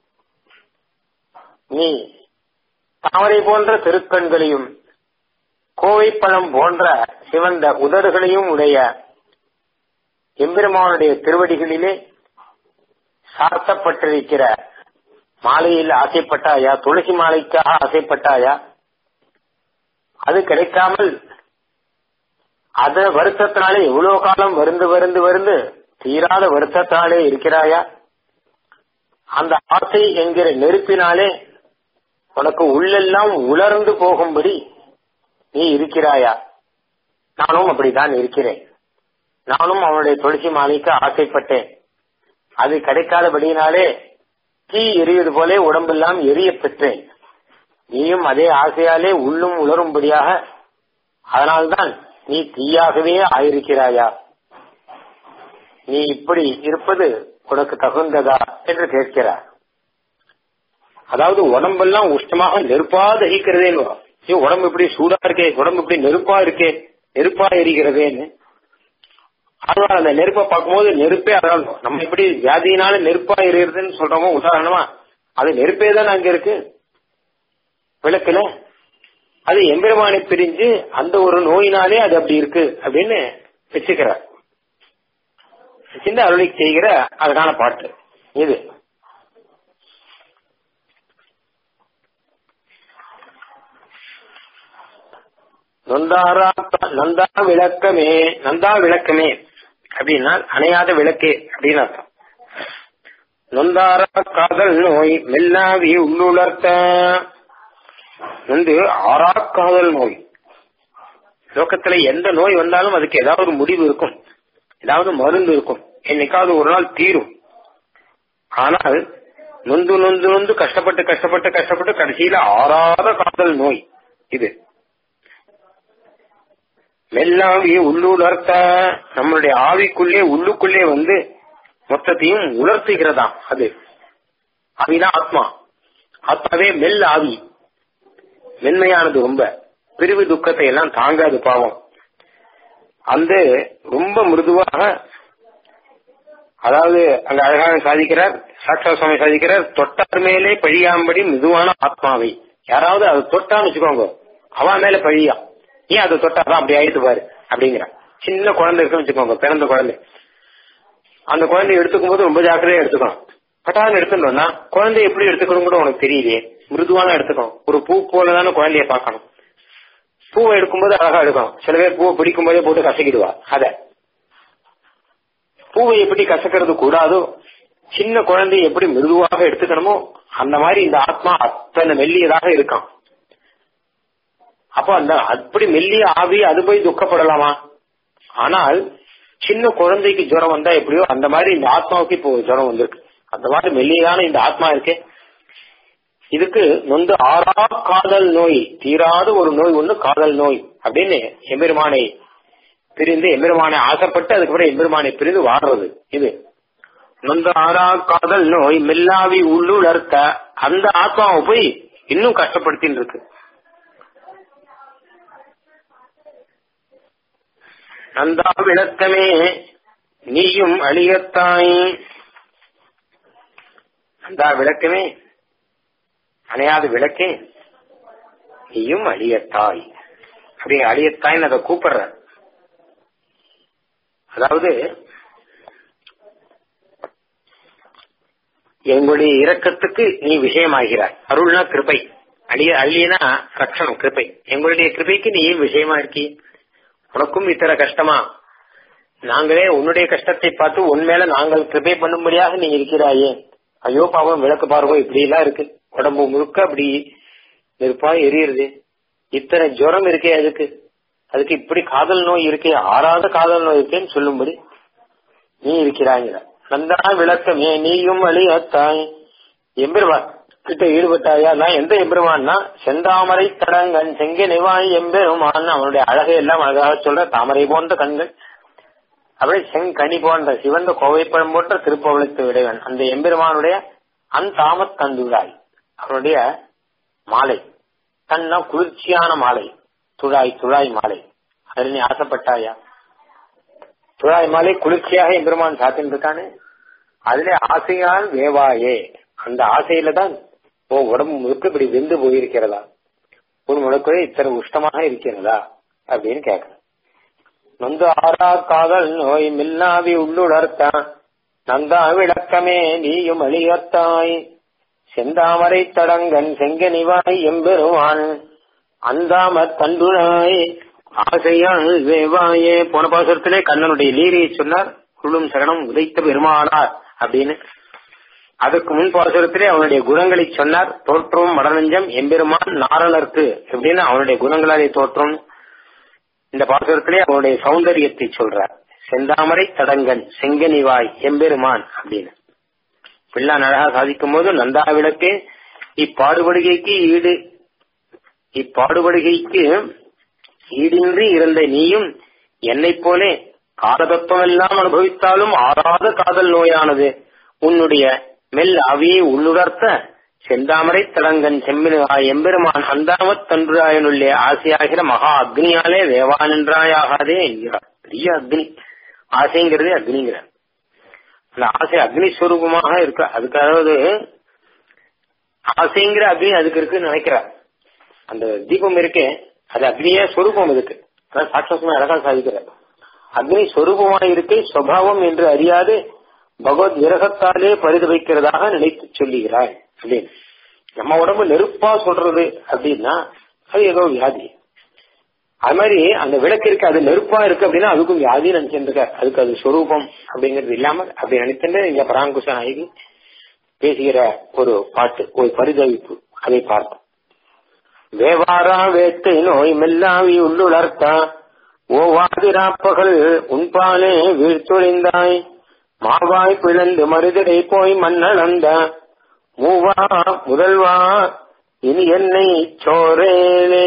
நீ தாமரை போன்ற திருக்கண்களையும் கோவைப்பழம் போன்ற சிவந்த உதடுகளையும் உடைய எம்பெருமானுடைய திருவடிகளிலே சார்த்தப்பட்டிருக்கிற மாலையில் ஆசைப்பட்டாயா துளசி மாலைக்காக ஆசைப்பட்டாயா அது கிடைக்காமல் அத வருத்தத்தினாலே எவ்வளவு காலம் வருந்து வருந்து வருந்து தீராத வருத்தத்தாலே இருக்கிறாயா அந்த ஆசை என்கிற நெருப்பினாலே உனக்கு உள்ளெல்லாம் உலர்ந்து போகும்படி நீ இருக்கிறாயா நானும் அப்படித்தான் இருக்கிறேன் நானும் அவனுடைய துளசி மாலைக்கு ஆசைப்பட்டேன் அது கிடைக்காதபடியினாலே தீ எரிவது போல உடம்பெல்லாம் எரிய பெற்றேன் நீயும் அதே ஆசையாலே உள்ளும் உலரும்படியாக அதனால்தான் நீ தீயாகவே ஆயிருக்கிறாயா நீ இப்படி இருப்பது உனக்கு தகுந்ததா என்று கேட்கிறார் அதாவது உடம்பெல்லாம் உஷ்டமாக நெருப்பா தகிக்கிறதேன்னு உடம்பு இப்படி சூடா இருக்கே உடம்பு இப்படி நெருப்பா இருக்கே நெருப்பா எரிகிறதேன்னு அதனால அந்த நெருப்பை பார்க்கும்போது நெருப்பே அதான் நம்ம எப்படி வியாதியினால நெருப்பா எரியுறதுன்னு சொல்றோமோ உதாரணமா அது நெருப்பே தான் அங்க இருக்கு விளக்குல அது எம்பெருமானை பிரிஞ்சு அந்த ஒரு நோயினாலே அது அப்படி இருக்கு அப்படின்னு வச்சுக்கிறார் சின்ன அருளை செய்கிற அதனால பாட்டு இது நொந்தாரா நந்தா விளக்கமே நந்தா விளக்கமே அப்படின்னா அணையாத விளக்கே அப்படின்னு அர்த்தம் நொந்தாரா காதல் நோய் மெல்லாவி உள்ளுணர்த்த வந்து ஆறா காதல் நோய் லோக்கத்துல எந்த நோய் வந்தாலும் அதுக்கு ஏதாவது ஒரு முடிவு இருக்கும் ஏதாவது மருந்து இருக்கும் என்னைக்காவது ஒரு நாள் தீரும் ஆனால் நொந்து நொந்து நொந்து கஷ்டப்பட்டு கஷ்டப்பட்டு கஷ்டப்பட்டு கடைசியில ஆறாத காதல் நோய் இது மெல்லாவி உள்ளுணர்த்த நம்மளுடைய ஆவிக்குள்ளே உள்ளுக்குள்ளே வந்து மொத்தத்தையும் உணர்த்துகிறதாம் அது ஆவிதான் ஆத்மா ஆத்மாவே மெல் ஆவி மென்மையானது ரொம்ப பிரிவு துக்கத்தை எல்லாம் தாங்காது பாவம் அந்த ரொம்ப மிருதுவாக அதாவது அங்க அழகாக சாதிக்கிறார் சாட்சா சுவாமி சாதிக்கிறார் தொட்டார் மேலே பழியாம்படி மிதுவான ஆத்மாவை யாராவது அதை தொட்டான்னு வச்சுக்கோங்க அவன் மேல பழியா ஏன் அதை தொட்டாதான் அப்படி ஆயிட்டு பாரு அப்படிங்கிறான் சின்ன குழந்தை இருக்குன்னு வச்சுக்கோங்க பிறந்த குழந்தை அந்த குழந்தைய எடுத்துக்கும் போது ரொம்ப ஜாக்கிரதையா எடுத்துக்கணும் பட்டான்னு எடுத்துட்டோம்னா குழந்தைய எப்படி எடுத்துக்கணும் கூட உனக்கு தெரியலையே மிருதுவான எடுத்துக்கணும் ஒரு பூ போலதான குழந்தைய பார்க்கணும் பூவை எடுக்கும்போது அழகா எடுக்கணும் சில பேர் பூவை பிடிக்கும் போதே போட்டு கசக்கிடுவா அத பூவை எப்படி கசக்கிறது கூடாதோ சின்ன குழந்தைய எப்படி மிருதுவாக எடுத்துக்கணுமோ அந்த மாதிரி இந்த ஆத்மா அத்தனை மெல்லியதாக இருக்கான் அப்போ அந்த அப்படி மெல்லிய ஆவி அது போய் துக்கப்படலாமா ஆனால் சின்ன குழந்தைக்கு ஜுரம் வந்தா எப்படியோ அந்த மாதிரி இந்த ஆத்மாவுக்கு இப்போ ஜுரம் வந்திருக்கு அந்த மாதிரி மெல்லியதான இந்த ஆத்மா இருக்கே இதுக்கு நொந்து ஆறா காதல் நோய் தீராத ஒரு நோய் ஒண்ணு காதல் நோய் அப்படின்னு எம்பெருமானை பிரிந்து எம்பெருமானை ஆசைப்பட்டு அதுக்கப்புறம் எம்பெருமானை பிரிந்து வாடுறது இது நொந்து ஆறா காதல் நோய் மெல்லாவி உள்ளுணர்த்த அந்த ஆத்மாவை போய் இன்னும் கஷ்டப்படுத்தின்னு இருக்கு நந்தா விளக்கமே நீயும் அழியத்தாய் நந்தா விளக்கமே அணையாத விளக்கே நீயும் அழியத்தாய் அப்படி அழியத்தாய்ன்னு அதை கூப்பிடுற அதாவது எங்களுடைய இரக்கத்துக்கு நீ விஷயமாகிறாய் அருள்னா கிருபை அழிய அழியனா ரட்சணம் கிருபை எங்களுடைய கிருபைக்கு நீ விஷயமா இருக்கி உனக்கும் இத்தனை கஷ்டமா நாங்களே உன்னுடைய கஷ்டத்தை பார்த்து உன் மேல நாங்கள் கிருபை பண்ணும்படியாக நீ இருக்கிறாயே ஐயோ பாவம் விளக்கு பாருங்க இப்படி எல்லாம் இருக்கு உடம்பு முழுக்க அப்படி நெருப்பா எரியுது இத்தனை ஜுரம் இருக்கே அதுக்கு அதுக்கு இப்படி காதல் நோய் இருக்கே ஆறாத காதல் நோய் இருக்கேன்னு சொல்லும்படி நீ இருக்கிறாங்க நந்தா விளக்கமே நீயும் அழியத்தாய் எம்பெருமான் கிட்ட ஈடுபட்டாயா நான் எந்த எம்பெருமான்னா செந்தாமரை தடங்கன் செங்க நிவாய் எம்பெருமான் அவனுடைய அழகை எல்லாம் அழகாக சொல்ற தாமரை போன்ற கண்கள் அப்படியே செங்கனி போன்ற சிவந்த கோவைப்பழம் போன்ற திருப்பவளத்து விடைவன் அந்த எம்பெருமானுடைய அந்தாமத் தந்துழாய் அவனுடைய மாலை தன்னா குளிர்ச்சியான மாலை துழாய் துழாய் மாலை அதில் நீ ஆசைப்பட்டாயா துழாய் மாலை குளிர்ச்சியாக எம்பெருமான் சாத்தின்னு இருக்கானே அதுல ஆசையால் வேவாயே அந்த ஆசையில தான் உன் உடம்பு முழுக்க இப்படி வெந்து போயிருக்கிறதா உன் உனக்குள்ளே இத்தனை உஷ்டமாக இருக்கிறதா அப்படின்னு கேட்க நொந்து ஆறா காதல் நோய் மில்லாவி உள்ளுணர்த்தான் நந்தா விளக்கமே நீயும் அழியத்தாய் செந்தாமரை தடங்கன் செங்கனிவாய் எம்பெருவான் அந்தாம தண்டுனாய் ஆசையால் வேவாயே போன பாசுரத்திலே கண்ணனுடைய லீரையை சொன்னார் குருளும் சரணம் உதைத்த பெருமானார் அப்படின்னு அதுக்கு முன் பாசுரத்திலே அவனுடைய குணங்களை சொன்னார் தோற்றம் மடநஞ்சம் எம்பெருமான் நாரணர்க்கு அப்படின்னு அவனுடைய குணங்களாலே தோற்றம் இந்த பாசுரத்திலே அவனுடைய சௌந்தரியத்தை சொல்றார் செந்தாமரை தடங்கன் செங்கனிவாய் எம்பெருமான் அப்படின்னு பிள்ளான் அழகா சாதிக்கும் போது நந்தா விளக்கு இப்பாடுபடுகைக்கு ஈடு இப்பாடுபடுகைக்கு ஈடின்றி இருந்த நீயும் என்னைப் போலே காலதத்துவம் எல்லாம் அனுபவித்தாலும் ஆறாத காதல் நோயானது உன்னுடைய மெல் அவியை உள்ளுணர்த்த செந்தாமரை தடங்கன் செம்பினாய் எம்பெருமான் அந்தாமத் தன்றுராயனுள்ளே ஆசையாகிற மகா அக்னியாலே வேவானன்றாயாகாதே என்கிறார் பெரிய அக்னி ஆசைங்கிறதே அக்னிங்கிறார் அந்த ஆசை அக்னி ஸ்வரூபமாக இருக்கு அதுக்கு அதாவது ஆசைங்கிற அக்னி அதுக்கு இருக்குன்னு நினைக்கிறார் அந்த தீபம் இருக்கே அது அக்னியே ஸ்வரூபம் இதுக்கு அதான் சாட்சாசமா அழகா சாதிக்கிறார் அக்னி ஸ்வரூபமாக இருக்கே சுவாவம் என்று அறியாது பகவத் விரகத்தாலே பரிதவிக்கிறதாக நினைத்து சொல்லுகிறாய் அப்படின்னு நம்ம உடம்பு நெருப்பா சொல்றது அப்படின்னா அது ஏதோ வியாதி அது மாதிரி அந்த விளக்கு இருக்கு அது நெருப்பா இருக்கு அப்படின்னா அதுக்கும் வியாதி நினைச்சிருக்க அதுக்கு அது சொரூபம் அப்படிங்கிறது இல்லாம அப்படி நினைச்சுட்டு இங்க பராங்குச நாயகி பேசுகிற ஒரு பாட்டு ஒரு பரிதவிப்பு அதை பார்த்தோம் வேவாரா வேட்டை நோய் மெல்லாவி உள்ளுளர்த்தா ஓவாதிராப்பகல் உன்பாலே வீழ்த்தொழிந்தாய் மாவாய் பிளந்து மருதிடை போய் மண்ணளந்த மூவா முதல்வா இனி என்னை சோரேலே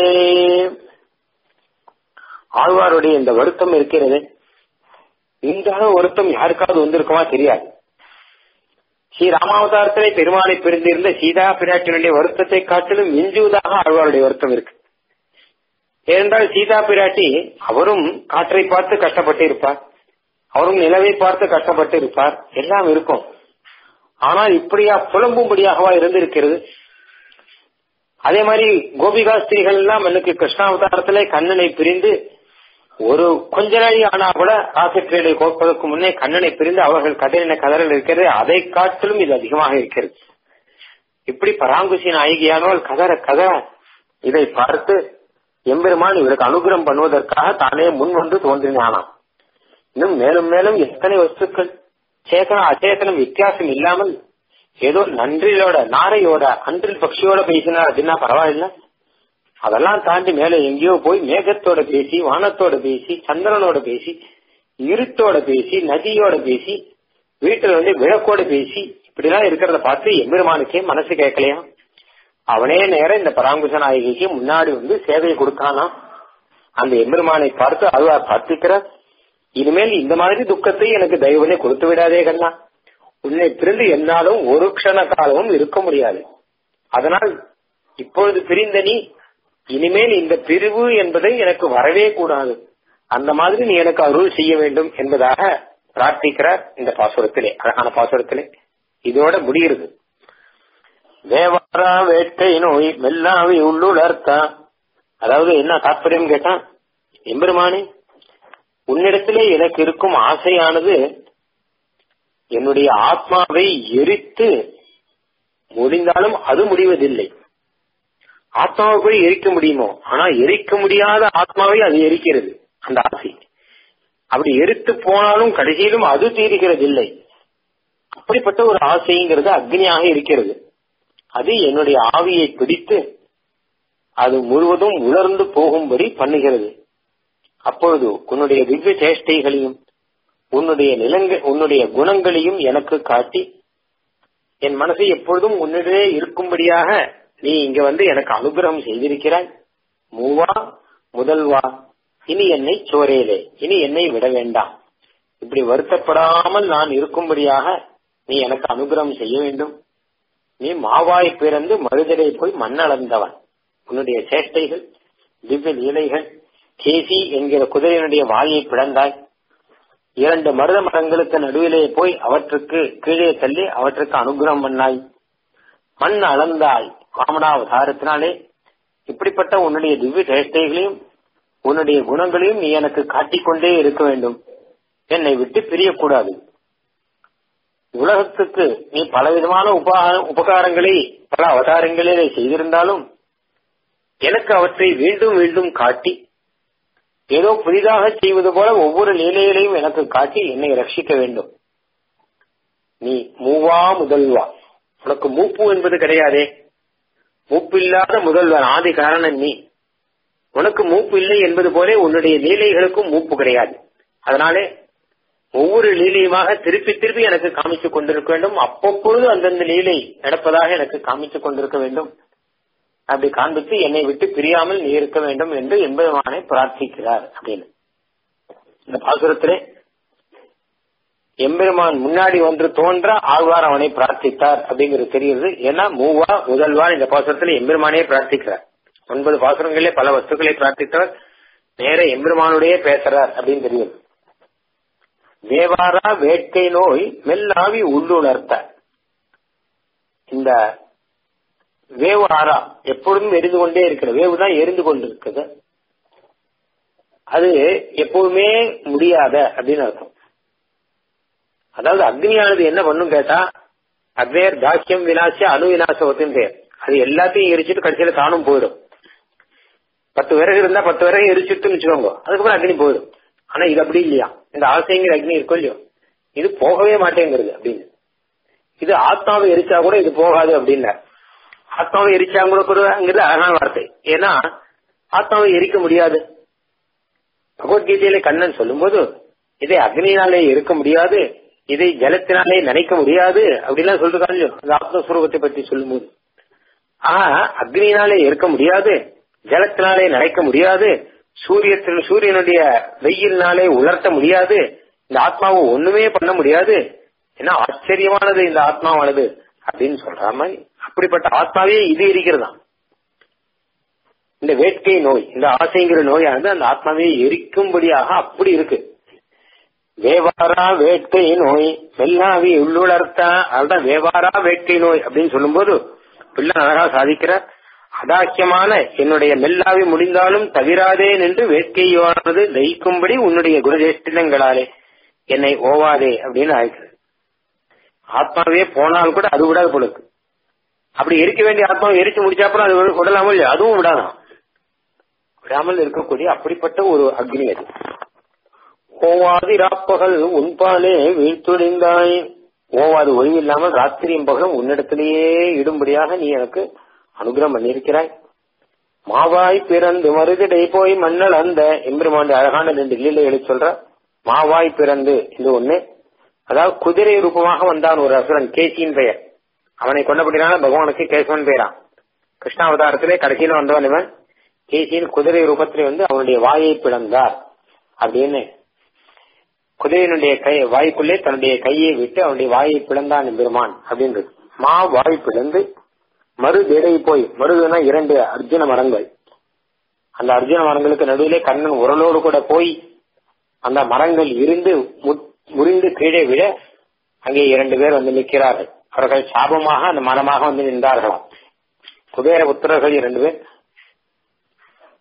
ஆழ்வாருடைய இந்த வருத்தம் இருக்கிறது இந்த வருத்தம் யாருக்காவது வந்திருக்குமா தெரியாது ஸ்ரீ ராமாவதாரத்திலே பெருமாளை பிரிந்திருந்த சீதா பிராட்டினுடைய வருத்தத்தை காட்டிலும் மிஞ்சுவதாக ஆழ்வாருடைய வருத்தம் இருக்கு ஏனென்றால் சீதா பிராட்டி அவரும் காற்றை பார்த்து கஷ்டப்பட்டு இருப்பார் அவரும் நிலவை பார்த்து கஷ்டப்பட்டு இருப்பார் எல்லாம் இருக்கும் ஆனால் இப்படியா புலம்பும்படியாகவா இருந்திருக்கிறது அதே மாதிரி கோபிகா ஸ்திரீகள் எல்லாம் எனக்கு கிருஷ்ணாவதாரத்திலே கண்ணனை பிரிந்து ஒரு கொஞ்ச நாளி ஆனா கூட ராசக்கிரீடை கோப்பதற்கு முன்னே கண்ணனை பிரிந்து அவர்கள் கதறின கதறல் இருக்கிறது அதை காட்டிலும் இது அதிகமாக இருக்கிறது இப்படி பராங்குசி நாயகியானவள் கதற கதற இதை பார்த்து எம்பெருமான் இவருக்கு அனுகிரகம் பண்ணுவதற்காக தானே முன் வந்து தோன்றினானாம் இன்னும் மேலும் மேலும் எத்தனை வஸ்துக்கள் சேதனம் அச்சேதனம் வித்தியாசம் இல்லாமல் ஏதோ நன்றிலோட நாரையோட அன்றில் பக்ஷியோட பேசினார் அப்படின்னா பரவாயில்ல அதெல்லாம் தாண்டி மேல எங்கேயோ போய் மேகத்தோட பேசி வானத்தோட பேசி சந்திரனோட பேசி இருட்டோட பேசி நதியோட பேசி வீட்டுல வந்து விளக்கோட பேசி இப்படிலாம் இருக்கிறத பார்த்து எம்பெருமானுக்கே மனசு கேட்கலையா அவனே நேரம் இந்த பராங்குச நாயகிக்கு முன்னாடி வந்து சேவையை கொடுக்கானா அந்த எம்பெருமானை பார்த்து அதுவா பார்த்துக்கிற இனிமேல் இந்த மாதிரி துக்கத்தை எனக்கு தயவுனே கொடுத்து விடாதே கண்ணா உன்னை பிரிந்து என்னாலும் ஒரு க்ஷண காலமும் இருக்க முடியாது அதனால் இப்பொழுது பிரிந்த நீ இனிமேல் இந்த பிரிவு என்பதை எனக்கு வரவே கூடாது அந்த மாதிரி நீ எனக்கு அருள் செய்ய வேண்டும் என்பதாக பிரார்த்திக்கிறார் இந்த பாசுரத்திலே அழகான பாசுரத்திலே இதோட முடிகிறது தேவாரா வேட்டை நோய் மெல்லாவி உள்ளுளர்த்தா அதாவது என்ன தாற்பயம் கேட்டா எம்பெருமானே உன்னிடத்திலே எனக்கு இருக்கும் ஆசையானது என்னுடைய ஆத்மாவை எரித்து முடிந்தாலும் அது முடிவதில்லை ஆத்மாவை போய் எரிக்க முடியுமோ ஆனா எரிக்க முடியாத ஆத்மாவை அது எரிக்கிறது அந்த ஆசை அப்படி எரித்து போனாலும் கடைசியிலும் அது தீருகிறது இல்லை அப்படிப்பட்ட ஒரு ஆசைங்கிறது அக்னியாக இருக்கிறது அது என்னுடைய ஆவியை பிடித்து அது முழுவதும் உலர்ந்து போகும்படி பண்ணுகிறது அப்பொழுது உன்னுடைய திவ்ய சேஷ்டைகளையும் உன்னுடைய நிலங்க உன்னுடைய குணங்களையும் எனக்கு காட்டி என் மனசை எப்பொழுதும் உன்னிடையே இருக்கும்படியாக நீ இங்க வந்து எனக்கு அனுகிரகம் செய்திருக்கிறாய் மூவா முதல்வா இனி என்னை சோரேலே இனி என்னை விட வேண்டாம் இப்படி வருத்தப்படாமல் நான் இருக்கும்படியாக நீ எனக்கு அனுகிரகம் செய்ய வேண்டும் நீ மாவாய் பிறந்து மறுதலை போய் மண்ணளந்தவன் உன்னுடைய சேஷ்டைகள் திவ்ய லீலைகள் கேசி என்கிற குதிரையினுடைய வாயை பிளந்தாய் இரண்டு மருத மரங்களுக்கு நடுவிலே போய் அவற்றுக்கு கீழே தள்ளி அவற்றுக்கு அனுகிரகம் பண்ணாய் மண் அளந்தாய் வாமனாவதாரத்தினாலே இப்படிப்பட்ட உன்னுடைய திவ்ய சேஷ்டைகளையும் உன்னுடைய குணங்களையும் நீ எனக்கு காட்டிக்கொண்டே இருக்க வேண்டும் என்னை விட்டு பிரியக்கூடாது உலகத்துக்கு நீ பலவிதமான உபகார உபகாரங்களை பல அவதாரங்களிலே செய்திருந்தாலும் எனக்கு அவற்றை மீண்டும் மீண்டும் காட்டி ஏதோ புதிதாக செய்வது போல ஒவ்வொரு லீலைகளையும் எனக்கு காட்டி என்னை ரட்சிக்க வேண்டும் நீ மூவா முதல்வா உனக்கு மூப்பு என்பது கிடையாதே மூப்பில்லாத முதல்வன் ஆதி காரணம் நீ உனக்கு மூப்பு இல்லை என்பது போல உன்னுடைய லீலைகளுக்கும் மூப்பு கிடையாது அதனாலே ஒவ்வொரு லீலையுமாக திருப்பி திருப்பி எனக்கு காமித்துக் கொண்டிருக்க வேண்டும் அப்பப்பொழுது அந்தந்த லீலை நடப்பதாக எனக்கு காமித்துக் கொண்டிருக்க வேண்டும் அப்படி காண்பித்து என்னை விட்டு பிரியாமல் நீ இருக்க வேண்டும் என்று என்பதுமானை பிரார்த்திக்கிறார் அப்படின்னு இந்த பாசுரத்திலே எம்பெருமான் முன்னாடி ஒன்று தோன்ற ஆழ்வார் அவனை பிரார்த்தித்தார் அப்படிங்கிறது தெரிகிறது ஏன்னா மூவா முதல்வா இந்த பாசுரத்துல எம்பெருமானே பிரார்த்திக்கிறார் ஒன்பது பாசுரங்களே பல வஸ்துக்களை பிரார்த்தித்தவர் நேர எம்பெருமானுடைய பேசுறார் அப்படின்னு தெரியுது தேவாரா வேட்கை நோய் மெல்லாவி உள்ளுணர்த்த இந்த வேவு ஆறா எப்பொழுதும் எரிந்து கொண்டே இருக்கிற வேவு தான் எரிந்து கொண்டிருக்குது அது எப்பவுமே முடியாத அப்படின்னு அர்த்தம் அதாவது அக்னியானது என்ன பண்ணும் கேட்டா அக்னேர் தாக்கியம் வினாசி அணு வினாசவத்தின் பேர் அது எல்லாத்தையும் எரிச்சிட்டு கடைசியில தானும் போயிடும் பத்து விறகு இருந்தா பத்து விறகு எரிச்சுட்டுன்னு வச்சுக்கோங்க அதுக்கப்புறம் அக்னி போயிடும் ஆனா இது அப்படி இல்லையா இந்த ஆசைங்கிற அக்னி இருக்கும் இல்லையோ இது போகவே மாட்டேங்கிறது அப்படின்னு இது ஆத்மாவை எரிச்சா கூட இது போகாது அப்படின்னார் ஆத்மாவை எரிச்சா கூட கூடங்கிறது அழகான வார்த்தை ஏன்னா ஆத்மாவை எரிக்க முடியாது பகவத்கீதையில கண்ணன் சொல்லும்போது இதை அக்னினாலே இருக்க முடியாது இதை ஜலத்தினாலே நினைக்க முடியாது அப்படிலாம் சொல்றாங்க அந்த ஆத்மஸ்வரூபத்தை பற்றி சொல்லும்போது ஆஹா அக்னினாலே இருக்க முடியாது ஜலத்தினாலே நினைக்க முடியாது சூரியத்தின் சூரியனுடைய வெயில்னாலே உலர்த்த முடியாது இந்த ஆத்மாவை ஒண்ணுமே பண்ண முடியாது ஏன்னா ஆச்சரியமானது இந்த ஆத்மாவானது அப்படின்னு சொல்ற மாதிரி அப்படிப்பட்ட ஆத்மாவே இது இருக்கிறதா இந்த வேட்கை நோய் இந்த ஆசைங்கிற நோயானது அந்த ஆத்மாவே எரிக்கும்படியாக அப்படி இருக்கு வேவாரா வேட்கை நோய் வெள்ளாவி உள்ளுளர்த்தா அதுதான் வேவாரா வேட்கை நோய் அப்படின்னு சொல்லும்போது பிள்ளை அழகா சாதிக்கிறார் அதாக்கியமான என்னுடைய மெல்லாவி முடிந்தாலும் தவிராதே நின்று வேட்கையானது தயிக்கும்படி உன்னுடைய குணஜேஷ்டிதங்களாலே என்னை ஓவாதே அப்படின்னு ஆயிடுது ஆத்மாவே போனால் கூட அது விடாது போல இருக்கு அப்படி எரிக்க வேண்டிய ஆத்மாவை எரிச்சு முடிச்சா அப்புறம் அது விடலாமல் இல்லையா? அதுவும் விடாதான் விடாமல் இருக்கக்கூடிய அப்படிப்பட்ட ஒரு அக்னி அது ஓவாதி ராப்பகல் உன்பாலே வீழ்த்துடைந்தாய் ஓவாது ஒழிவில்லாமல் ராத்திரியும் பகலும் உன்னிடத்திலேயே இடும்படியாக நீ எனக்கு அனுகிரகம் பண்ணியிருக்கிறாய் மாவாய் பிறந்து மருதிடை போய் மன்னல் அந்த எம்பெருமாண்டி அழகான ரெண்டு லீலைகளை சொல்ற மாவாய் பிறந்து இது ஒண்ணு அதாவது குதிரை ரூபமாக வந்தான் ஒரு அசுரன் கேசியின் பெயர் அவனை கொண்டபடினால பகவானுக்கு கேசவன் பெயரான் கிருஷ்ணாவதாரத்திலே கடைசியில வந்தவன் இவன் கேசியின் குதிரை ரூபத்திலே வந்து அவனுடைய வாயை பிளந்தார் அப்படின்னு குதிரையினுடைய கை வாய்க்குள்ளே தன்னுடைய கையை விட்டு அவனுடைய வாயை பிளந்தான் பெருமான் அப்படின்றது மா வாய் பிளந்து மருதெடை போய் மருதுனா இரண்டு அர்ஜுன மரங்கள் அந்த அர்ஜுன மரங்களுக்கு நடுவிலே கண்ணன் உரலோடு கூட போய் அந்த மரங்கள் இருந்து மு- முறிந்து கீழே விழ அங்கே இரண்டு பேர் வந்து நிற்கிறார்கள் அவர்கள் சாபமாக அந்த மரமாக வந்து நின்றார்களாம் குபேர புத்திரர்கள் இரண்டு பேர்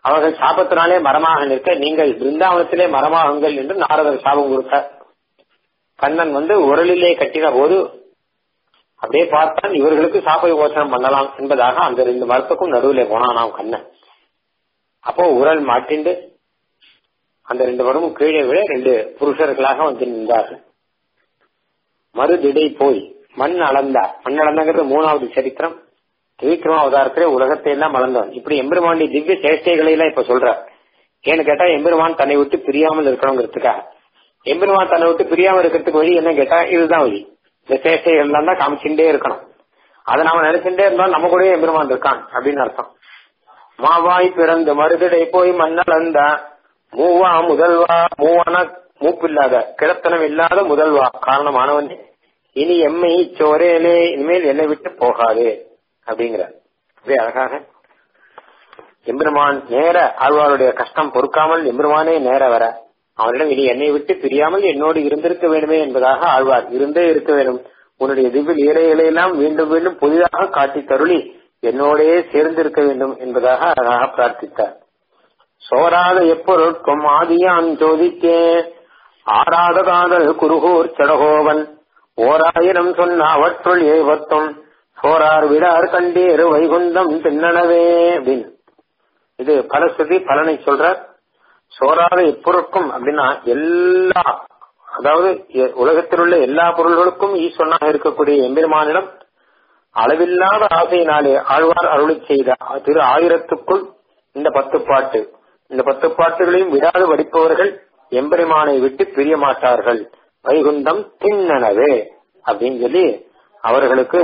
அவர்கள் சாபத்தினாலே மரமாக நிற்க நீங்கள் பிருந்தாவனத்திலே மரமாகுங்கள் என்று நாரதர் சாபம் கொடுத்தார் கண்ணன் வந்து உரலிலே கட்டின போது அப்படியே பார்த்தான் இவர்களுக்கு சாப விமோசனம் பண்ணலாம் என்பதாக அந்த ரெண்டு மரத்துக்கும் நடுவில் போனானாம் கண்ணன் அப்போ உரல் மாட்டிண்டு அந்த ரெண்டு மரமும் கீழே விட ரெண்டு புருஷர்களாக வந்து நின்றார்கள் மறுதிடை போய் மண் அளந்தார் மண் அளந்தாங்கிறது மூணாவது சரித்திரம் திரிவிக்ரம அவதாரத்திலே உலகத்தை எல்லாம் அளந்தவன் இப்படி எம்பெருமாண்டி திவ்ய சேஷ்டைகளை எல்லாம் இப்ப சொல்றார் ஏன்னு கேட்டா எம்பெருமான் தன்னை விட்டு பிரியாமல் இருக்கணுங்கிறதுக்காக எம்பெருமான் தன்னை விட்டு பிரியாமல் இருக்கிறதுக்கு வழி என்ன கேட்டா இதுதான் வழி இந்த சேஷ்டைகள் எல்லாம் தான் காமிச்சுட்டே இருக்கணும் அதை நாம நினைச்சுட்டே இருந்தோம் நம்ம கூட எம்பெருமான் இருக்கான் அப்படின்னு அர்த்தம் மாவாய் பிறந்து மறுதிடை போய் மண்ணளந்த மூவா முதல்வா மூவான மூப்பில்லாத கிழத்தனம் இல்லாத முதல்வா காரணமானவன் இனி எம்மை சோரேலே இனிமேல் என்னை விட்டு போகாது அப்படிங்கிறார் அப்படியே அழகாக எம்பெருமான் நேர ஆழ்வாருடைய கஷ்டம் பொறுக்காமல் எம்பெருமானே நேர வர அவனிடம் இனி என்னை விட்டு பிரியாமல் என்னோடு இருந்திருக்க வேண்டுமே என்பதாக ஆழ்வார் இருந்தே இருக்க வேண்டும் உன்னுடைய திவ்ய லீலைகளை எல்லாம் மீண்டும் மீண்டும் புதிதாக காட்டி தருளி என்னோடே சேர்ந்திருக்க வேண்டும் என்பதாக அழகாக பிரார்த்தித்தார் சோராத எப்பொருட்கும் ஆதியான் ஜோதிக்கே ஆராத காதல் குருகூர் சடகோவன் ஓராயிரம் சொன்ன அவற்றுள் ஏவத்தும் சோரார் விடார் கண்டேறு வைகுந்தம் தின்னனவே அப்படின்னு இது பலஸ்ருதி பலனை சொல்றார் சோராத எப்பொருட்கும் அப்படின்னா எல்லா அதாவது உலகத்தில் உள்ள எல்லா பொருள்களுக்கும் ஈஸ்வரனாக இருக்கக்கூடிய எம்பெருமானிடம் அளவில்லாத ஆசையினாலே ஆழ்வார் அருளி செய்த திரு ஆயிரத்துக்குள் இந்த பத்து பாட்டு இந்த பத்து பாட்டுகளையும் விடாது படிப்பவர்கள் எம்பெருமானை விட்டு பிரிய மாட்டார்கள் வைகுந்தம் தின்னனவே அப்படின்னு சொல்லி அவர்களுக்கு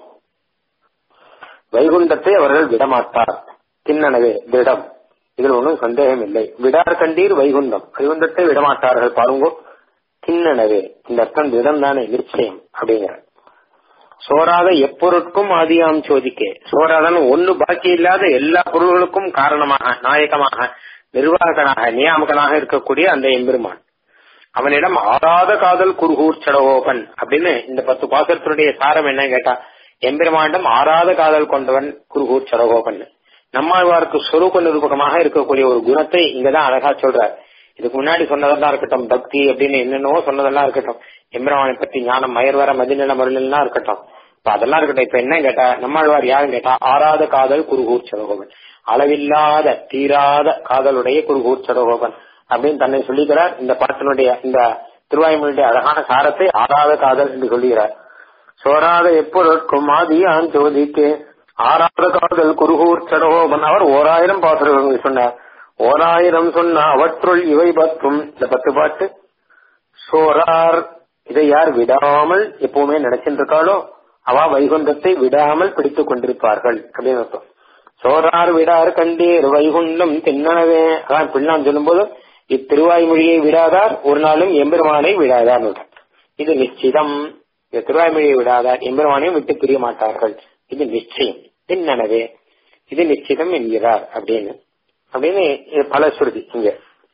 வைகுண்டத்தை அவர்கள் விடமாட்டார் தின்னனவே திடம் இதில் ஒன்றும் சந்தேகம் இல்லை விடார் கண்டீர் வைகுந்தம் வைகுந்தத்தை விடமாட்டார்கள் பாருங்கோ தின்னனவே இந்த அர்த்தம் திடம் தானே நிச்சயம் அப்படிங்கிற சோராத எப்பொருட்கும் ஆதியாம் சோதிக்கே சோராதன் ஒன்னு பாக்கி இல்லாத எல்லா பொருள்களுக்கும் காரணமாக நாயகமாக நிர்வாகனாக நியாமகனாக இருக்கக்கூடிய அந்த எம்பெருமான் அவனிடம் ஆறாத காதல் குருகூர் சடகோபன் அப்படின்னு இந்த பத்து பாசத்தினுடைய சாரம் என்ன கேட்டா எம்பெருமானிடம் ஆறாத காதல் கொண்டவன் குருகூர் சடகோபன் நம்மாழ்வாருக்கு சொரூப நிரூபகமாக இருக்கக்கூடிய ஒரு குணத்தை இங்கதான் அழகா சொல்றார் இதுக்கு முன்னாடி சொன்னதெல்லாம் இருக்கட்டும் பக்தி அப்படின்னு என்னென்னவோ சொன்னதெல்லாம் இருக்கட்டும் எம்பெருமானை பத்தி ஞானம் மயர்வர மதிநில மருளெல்லாம் இருக்கட்டும் இப்ப அதெல்லாம் இருக்கட்டும் இப்ப என்ன கேட்டா நம்மாழ்வார் யாருன்னு கேட்டா ஆறாத காதல் குருகூர் சடகோபன் அளவில்லாத தீராத காதலுடைய குருகூர் சடகோபன் அப்படின்னு தன்னை சொல்லிக்கிறார் இந்த பாட்டினுடைய இந்த திருவாய்மொழியுடைய அழகான சாரத்தை ஆறாத காதல் என்று சொல்லுகிறார் சோராத எப்பொருட்கும் ஆதியான் ஜோதிக்கு ஆறாத காதல் குருகூர் சடகோபன் அவர் ஓராயிரம் பாசுரங்கள் சொன்னார் ஓராயிரம் சொன்ன அவற்றுள் இவை பத்தும் இந்த பத்து பாட்டு சோரார் இதை யார் விடாமல் எப்பவுமே நினைச்சிட்டு இருக்காளோ அவ வைகுந்தத்தை விடாமல் பிடித்துக் கொண்டிருப்பார்கள் அப்படின்னு அர்த்தம் சோரார் விடார் கண்டீர் வைகுண்டம் தின்னனவே அதான் பிள்ளான் சொல்லும்போது இத்திருவாய்மொழியை விடாதார் ஒரு நாளும் எம்பெருமானை விடாதார் இது நிச்சிதம் இந்த திருவாய்மொழியை விடாதார் எம்பெருமானையும் விட்டு பிரிய மாட்டார்கள் இது நிச்சயம் தின்னனவே இது நிச்சிதம் என்கிறார் அப்படின்னு அப்படின்னு பல சுருதி இங்க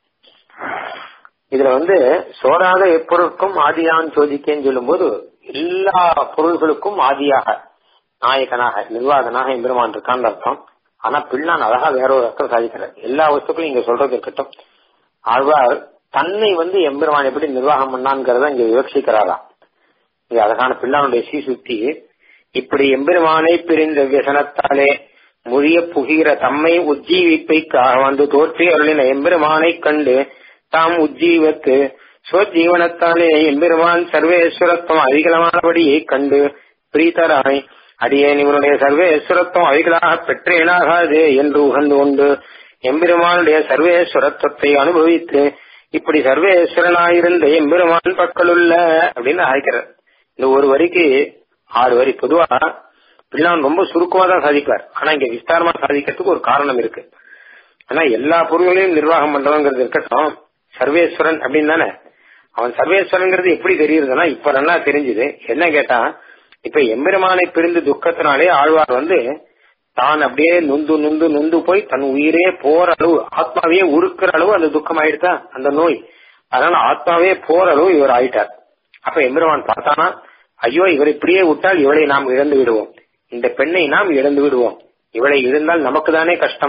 இதுல வந்து சோராத எப்பொருட்கும் ஆதியான் சோதிக்கேன்னு சொல்லும்போது எல்லா பொருள்களுக்கும் ஆதியாக நாயகனாக நிர்வாகனாக எம்பெருமான் இருக்கான்னு அர்த்தம் ஆனா பிள்ளான் அழகா வேற ஒரு அர்த்தம் சாதிக்கிறார் எல்லா வஸ்துக்களும் இங்க சொல்றது இருக்கட்டும் ஆழ்வார் தன்னை வந்து எம்பெருமான் எப்படி நிர்வாகம் பண்ணான்ங்கிறத இங்க விவக்ஷிக்கிறாரா இது அழகான பிள்ளானுடைய சீசுத்தி இப்படி எம்பெருமானை பிரிந்த வியசனத்தாலே மொழிய புகிற தம்மை உஜ்ஜீவிப்பைக்காக வந்து தோற்றி அருளின எம்பெருமானை கண்டு தாம் உஜ்ஜீவத்து ஸ்வஜீவனத்தாலே எம்பெருமான் சர்வேஸ்வரத்துவம் அதிகமானபடியை கண்டு பிரீதராய் அடியேன் இவனுடைய சர்வேஸ்வரத்துவம் அதிகளாக பெற்றேனாகாது என்று உகந்து கொண்டு எம்பெருமானுடைய சர்வேஸ்வரத்துவத்தை அனுபவித்து இப்படி சர்வேஸ்வரனாயிருந்த எம்பெருமான் பக்கலுள்ள அப்படின்னு அழைக்கிறார் இந்த ஒரு வரிக்கு ஆறு வரி பொதுவா பிள்ளான் ரொம்ப சுருக்கமா தான் சாதிப்பார் ஆனா இங்க விஸ்தாரமா சாதிக்கிறதுக்கு ஒரு காரணம் இருக்கு ஆனா எல்லா பொருள்களையும் நிர்வாகம் பண்றவங்கிறது இருக்கட்டும் சர்வேஸ்வரன் அப்படின்னு தானே அவன் சர்வேஸ்வரங்கிறது எப்படி தெரியுதுன்னா இப்ப நல்லா தெரிஞ்சுது என்ன கேட்டா இப்ப எம்பெருமானை பிரிந்து துக்கத்தினாலே ஆழ்வார் வந்து தான் அப்படியே நொந்து நொந்து நொந்து போய் தன் உயிரே போற அளவு ஆத்மாவே உருக்குற அளவு அந்த துக்கம் ஆயிடுதா அந்த நோய் அதனால ஆத்மாவே போற அளவு இவர் ஆயிட்டார் அப்ப எம்பெருமான் பார்த்தானா ஐயோ இவரை இப்படியே விட்டால் இவளை நாம் இழந்து விடுவோம் இந்த பெண்ணை நாம் இழந்து விடுவோம் இவளை இழந்தால் நமக்கு தானே கஷ்டம்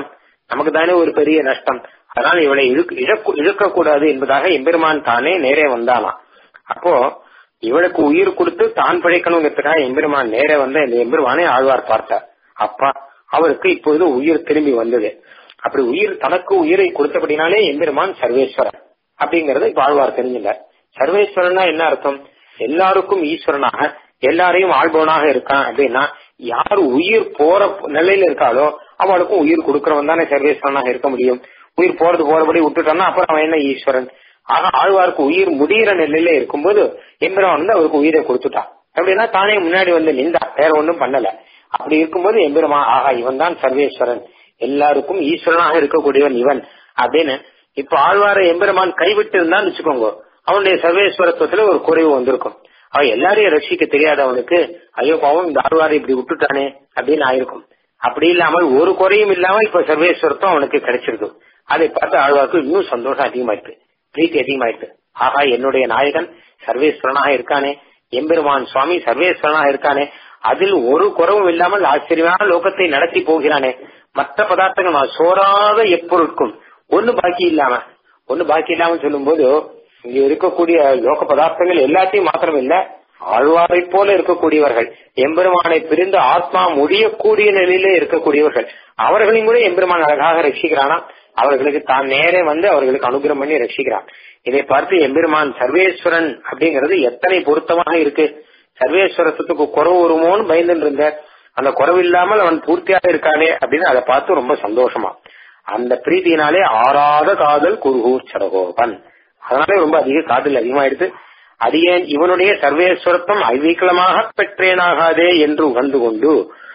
நமக்கு தானே ஒரு பெரிய நஷ்டம் அதனால இவளை இழுக்க கூடாது என்பதாக எம்பெருமான் தானே நேரே வந்தானாம் அப்போ இவளுக்கு உயிர் கொடுத்து தான் பிழைக்கணுங்கிறதுக்காக எம்பெருமான் நேரே வந்த இந்த எம்பெருமானை ஆழ்வார் பார்த்தார் அப்பா அவருக்கு இப்பொழுது உயிர் திரும்பி வந்தது அப்படி உயிர் தனக்கு உயிரை கொடுத்தபடினாலே எம்பெருமான் சர்வேஸ்வரன் அப்படிங்கறத இப்ப ஆழ்வார் தெரிஞ்சில்ல சர்வேஸ்வரன்னா என்ன அர்த்தம் எல்லாருக்கும் ஈஸ்வரனாக எல்லாரையும் ஆள்பவனாக இருக்கான் அப்படின்னா யார் உயிர் போற நிலையில இருக்காளோ அவளுக்கும் உயிர் கொடுக்கறவன் தானே சர்வேஸ்வரனாக இருக்க முடியும் உயிர் போறது போறபடி விட்டுட்டான்னா அப்புறம் அவன் என்ன ஈஸ்வரன் ஆக ஆழ்வாருக்கு உயிர் முடிகிற நிலையில இருக்கும்போது எம்பெருமான் வந்து அவருக்கு உயிரை கொடுத்துட்டான் அப்படின்னா தானே முன்னாடி வந்து நின்றா வேற ஒன்றும் பண்ணல அப்படி இருக்கும்போது எம்பெருமா ஆகா இவன் தான் சர்வேஸ்வரன் எல்லாருக்கும் ஈஸ்வரனாக இருக்கக்கூடியவன் இவன் அப்படின்னு இப்ப ஆழ்வார எம்பெருமான் கைவிட்டு இருந்தான்னு வச்சுக்கோங்க அவனுடைய சர்வேஸ்வரத்துவத்துல ஒரு குறைவு வந்திருக்கும் அவன் எல்லாரையும் ரட்சிக்க தெரியாத அவனுக்கு ஐயோ பாவம் இந்த ஆழ்வாரை இப்படி விட்டுட்டானே அப்படின்னு ஆயிருக்கும் அப்படி இல்லாமல் ஒரு குறையும் இல்லாம இப்ப சர்வேஸ்வரத்துவம் அவனுக்கு கிடைச்சிருக்கு அதை பார்த்து ஆழ்வாருக்கு இன்னும் சந்தோஷம் அதிகமாயிட்டு பிரீத்தி அதிகமாயிட்டு ஆகா என்னுடைய நாயகன் சர்வேஸ்வரனாக இருக்கானே எம்பெருமான் சுவாமி சர்வேஸ்வரனாக இருக்கானே அதில் ஒரு குறவும் இல்லாமல் ஆச்சரியமான லோகத்தை நடத்தி போகிறானே மற்ற பதார்த்தங்கள் நான் சோறாத எப்பொருட்கும் ஒண்ணு பாக்கி இல்லாம ஒண்ணு பாக்கி இல்லாம சொல்லும் போது இங்க இருக்கக்கூடிய லோக பதார்த்தங்கள் எல்லாத்தையும் மாத்திரம் இல்ல ஆழ்வாரை போல இருக்கக்கூடியவர்கள் எம்பெருமானை பிரிந்து ஆத்மா முடியக்கூடிய நிலையிலே இருக்கக்கூடியவர்கள் அவர்களையும் கூட எம்பெருமான் அழகாக ரட்சிக்கிறானா அவர்களுக்கு தான் நேரே வந்து அவர்களுக்கு அனுகிரம் பண்ணி ரட்சிக்கிறான் இதை பார்த்து எம்பெருமான் சர்வேஸ்வரன் அப்படிங்கிறது எத்தனை பொருத்தமாக இருக்கு சர்வேஸ்வரத்துக்கு குறவு வருமோன்னு பயந்துட்டு இருந்தார் அந்த குறவு இல்லாமல் அவன் பூர்த்தியாக இருக்கானே அப்படின்னு அதை பார்த்து ரொம்ப சந்தோஷமா அந்த பிரீதியினாலே ஆறாத காதல் குருகூர் சரகோபன் அதனாலே ரொம்ப அதிக காதல் அதிகமாயிடுது அடியேன் இவனுடைய சர்வேஸ்வரத்தம் அல்வீக்கலமாக பெற்றேனாகாதே என்று உகந்து கொண்டு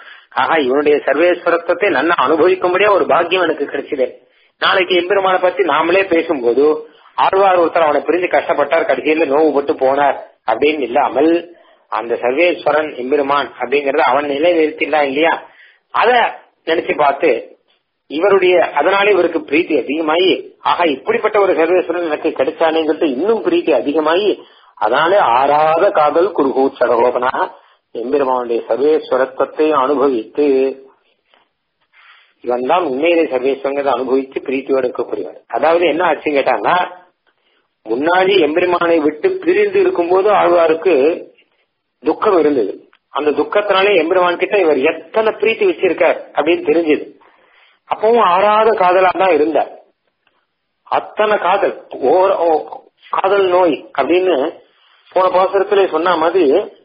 ஆக இவனுடைய சர்வேஸ்வரத்தை நன்னா அனுபவிக்கும்படியா ஒரு பாக்கியம் எனக்கு கிடைச்சது நாளைக்கு எம்பெருமானை பத்தி நாமளே பேசும்போது ஆழ்வார் ஒருத்தர் அவனை பிரிஞ்சு கஷ்டப்பட்டார் கடைசியில நோவுபட்டு போனார் அப்படின்னு இல்லாமல் அந்த சர்வேஸ்வரன் எம்பெருமான் அப்படிங்கறத அவன் நிலை நிறுத்திடலாம் இல்லையா அத நினைச்சு பார்த்து இவருடைய அதனாலே இவருக்கு பிரீத்தி அதிகமாயி ஆக இப்படிப்பட்ட ஒரு சர்வேஸ்வரன் எனக்கு கிடைச்சானே சொல்லிட்டு இன்னும் பிரீத்தி அதிகமாயி அதனாலே ஆறாத காதல் குருகூ சடகோபனாக எம்பெருமானுடைய சர்வேஸ்வரத்துவத்தை அனுபவித்து இவன் தான் உண்மையிலே சர்வேஸ்வரங்கிறத அனுபவித்து பிரீத்தியோடு இருக்கக்கூடியவர் அதாவது என்ன ஆச்சுன்னு கேட்டாங்கன்னா முன்னாடி எம்பெருமானை விட்டு பிரிந்து இருக்கும்போது ஆழ்வாருக்கு துக்கம் இருந்தது அந்த துக்கத்தினாலே எம்பெருமான் கிட்ட இவர் எத்தனை பிரீத்தி வச்சிருக்கார் அப்படின்னு தெரிஞ்சது அப்பவும் ஆறாத காதலா தான் இருந்தார் அத்தனை காதல் ஓர் காதல் நோய் அப்படின்னு போன பாசுரத்திலே சொன்ன மாதிரி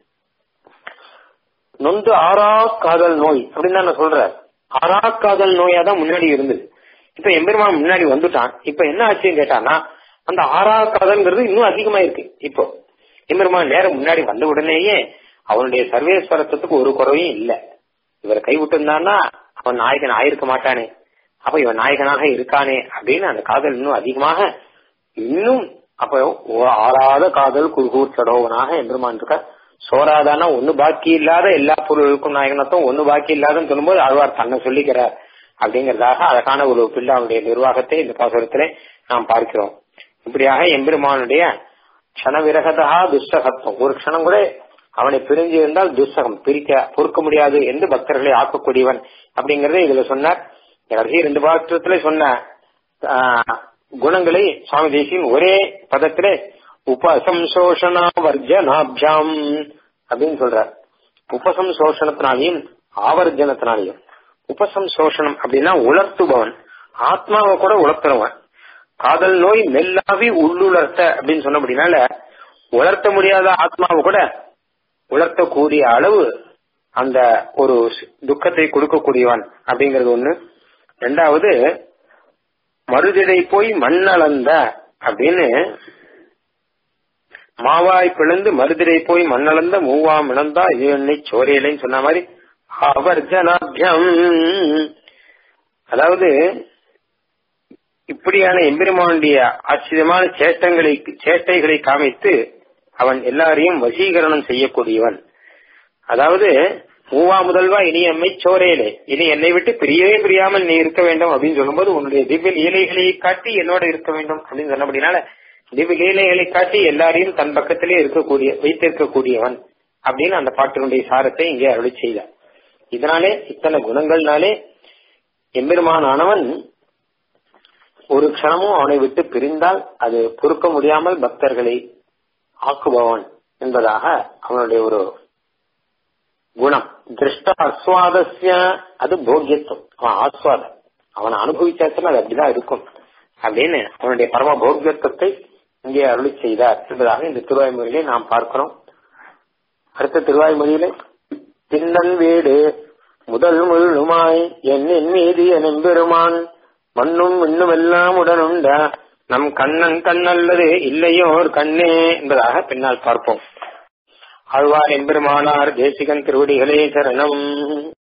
நொந்து ஆறா காதல் நோய் அப்படின்னு தான் சொல்றார் ஆறா காதல் நோயா தான் முன்னாடி இருந்தது இப்ப எம்பெருமான் முன்னாடி வந்துட்டான் இப்ப என்ன ஆச்சுன்னு கேட்டானா அந்த ஆறா காதல்ங்கிறது இன்னும் அதிகமா இருக்கு இப்போ எம்பெருமான் நேரம் முன்னாடி வந்த உடனேயே அவனுடைய சர்வேஸ்வரத்துக்கு ஒரு குறையும் இல்ல இவர் கைவிட்டு இருந்தான்னா அவன் நாயகன் ஆயிருக்க மாட்டானே அப்ப இவன் நாயகனாக இருக்கானே அப்படின்னு அந்த காதல் இன்னும் அதிகமாக இன்னும் அப்ப ஆறாத காதல் குருகூர் சடோவனாக எம்பெருமான் இருக்க சோறாதானா ஒண்ணு பாக்கி இல்லாத எல்லா பொருளுக்கும் நாயகனத்தும் ஒண்ணு பாக்கி இல்லாதன்னு சொல்லும்போது ஆழ்வார் தன்னை சொல்லிக்கிறார் அப்படிங்கறதாக அழகான ஒரு பிள்ளாவுடைய நிர்வாகத்தை இந்த பாசுரத்திலே நாம் பார்க்கிறோம் இப்படியாக எம்பெருமானுடைய க்ஷண விரகதா துஷ்டகத்துவம் ஒரு க்ஷணம் கூட அவனை பிரிஞ்சு இருந்தால் துஷ்டகம் பிரிக்க பொறுக்க முடியாது என்று பக்தர்களை ஆக்கக்கூடியவன் அப்படிங்கறத இதுல சொன்னார் கடைசி ரெண்டு பாத்திரத்துல சொன்ன குணங்களை சுவாமி தேசியின் ஒரே பதத்திலே உபசம்சோஷணா வர்ஜனாபியாம் அப்படின்னு சொல்றார் உபசம்சோஷணத்தினாலையும் ஆவர்ஜனத்தினாலையும் உபசம்சோஷணம் அப்படின்னா உலர்த்துபவன் ஆத்மாவை கூட உலர்த்துறவன் காதல் நோய் மெல்லாவி உள்ளுலர்த்த அப்படின்னு சொன்னபடினால உலர்த்த முடியாத ஆத்மாவை கூட உலர்த்தக்கூடிய அளவு அந்த ஒரு துக்கத்தை கொடுக்கக்கூடியவன் அப்படிங்கறது ஒண்ணு ரெண்டாவது மறுதிடை போய் மண்ணளந்த அப்படின்னு மாவாய் பிளந்து மருதிரை போய் மண்ணளந்த மூவாம் இழந்தா இது என்னை சோரியலைன்னு சொன்ன மாதிரி அவர்ஜனாபியம் அதாவது இப்படியான எம்பெருமானுடைய ஆச்சரியமான சேஷ்டங்களை சேஷ்டைகளை காமித்து அவன் எல்லாரையும் வசீகரணம் செய்யக்கூடியவன் அதாவது மூவா முதல்வா இனி எம்மை சோரையிலே இனி என்னை விட்டு பிரியவே பிரியாமல் நீ இருக்க வேண்டும் அப்படின்னு சொல்லும்போது உன்னுடைய திவ்ய லீலைகளை காட்டி என்னோட இருக்க வேண்டும் அப்படின்னு சொன்னபடினால திவ்ய லீலைகளை காட்டி எல்லாரையும் தன் பக்கத்திலே இருக்கக்கூடிய வைத்திருக்கக்கூடியவன் அப்படின்னு அந்த பாட்டினுடைய சாரத்தை இங்கே அருளி செய்தார் இதனாலே இத்தனை குணங்கள்னாலே எம்பெருமானானவன் ஒரு க்ஷணமும் அவனை விட்டு பிரிந்தால் அது பொறுக்க முடியாமல் பக்தர்களை ஆக்குபவன் என்பதாக அவனுடைய ஒரு குணம் திருஷ்ட ஆஸ்வாதசிய அது போக்கியத்துவம் அவன் ஆஸ்வாதம் அவனை அனுபவிச்சாச்சுன்னா அது அப்படிதான் இருக்கும் அப்படின்னு அவனுடைய பரம போக்கியத்துவத்தை இங்கே அருளி செய்தார் என்பதாக இந்த திருவாய்மொழியிலே நாம் பார்க்கிறோம் அடுத்த திருவாய்மொழியிலே தின்னன் வீடு முதல் முழுமாய் என்னின் மீது என் பெருமான் மண்ணும் விண்ணும் எல்லாம் உடனுண்ட நம் கண்ணன் கண்ணல்லது இல்லையோர் கண்ணே என்பதாக பின்னால் பார்ப்போம் ஆழ்வார் எம்பெருமானார் தேசிகன் திருவடிகளே சரணம்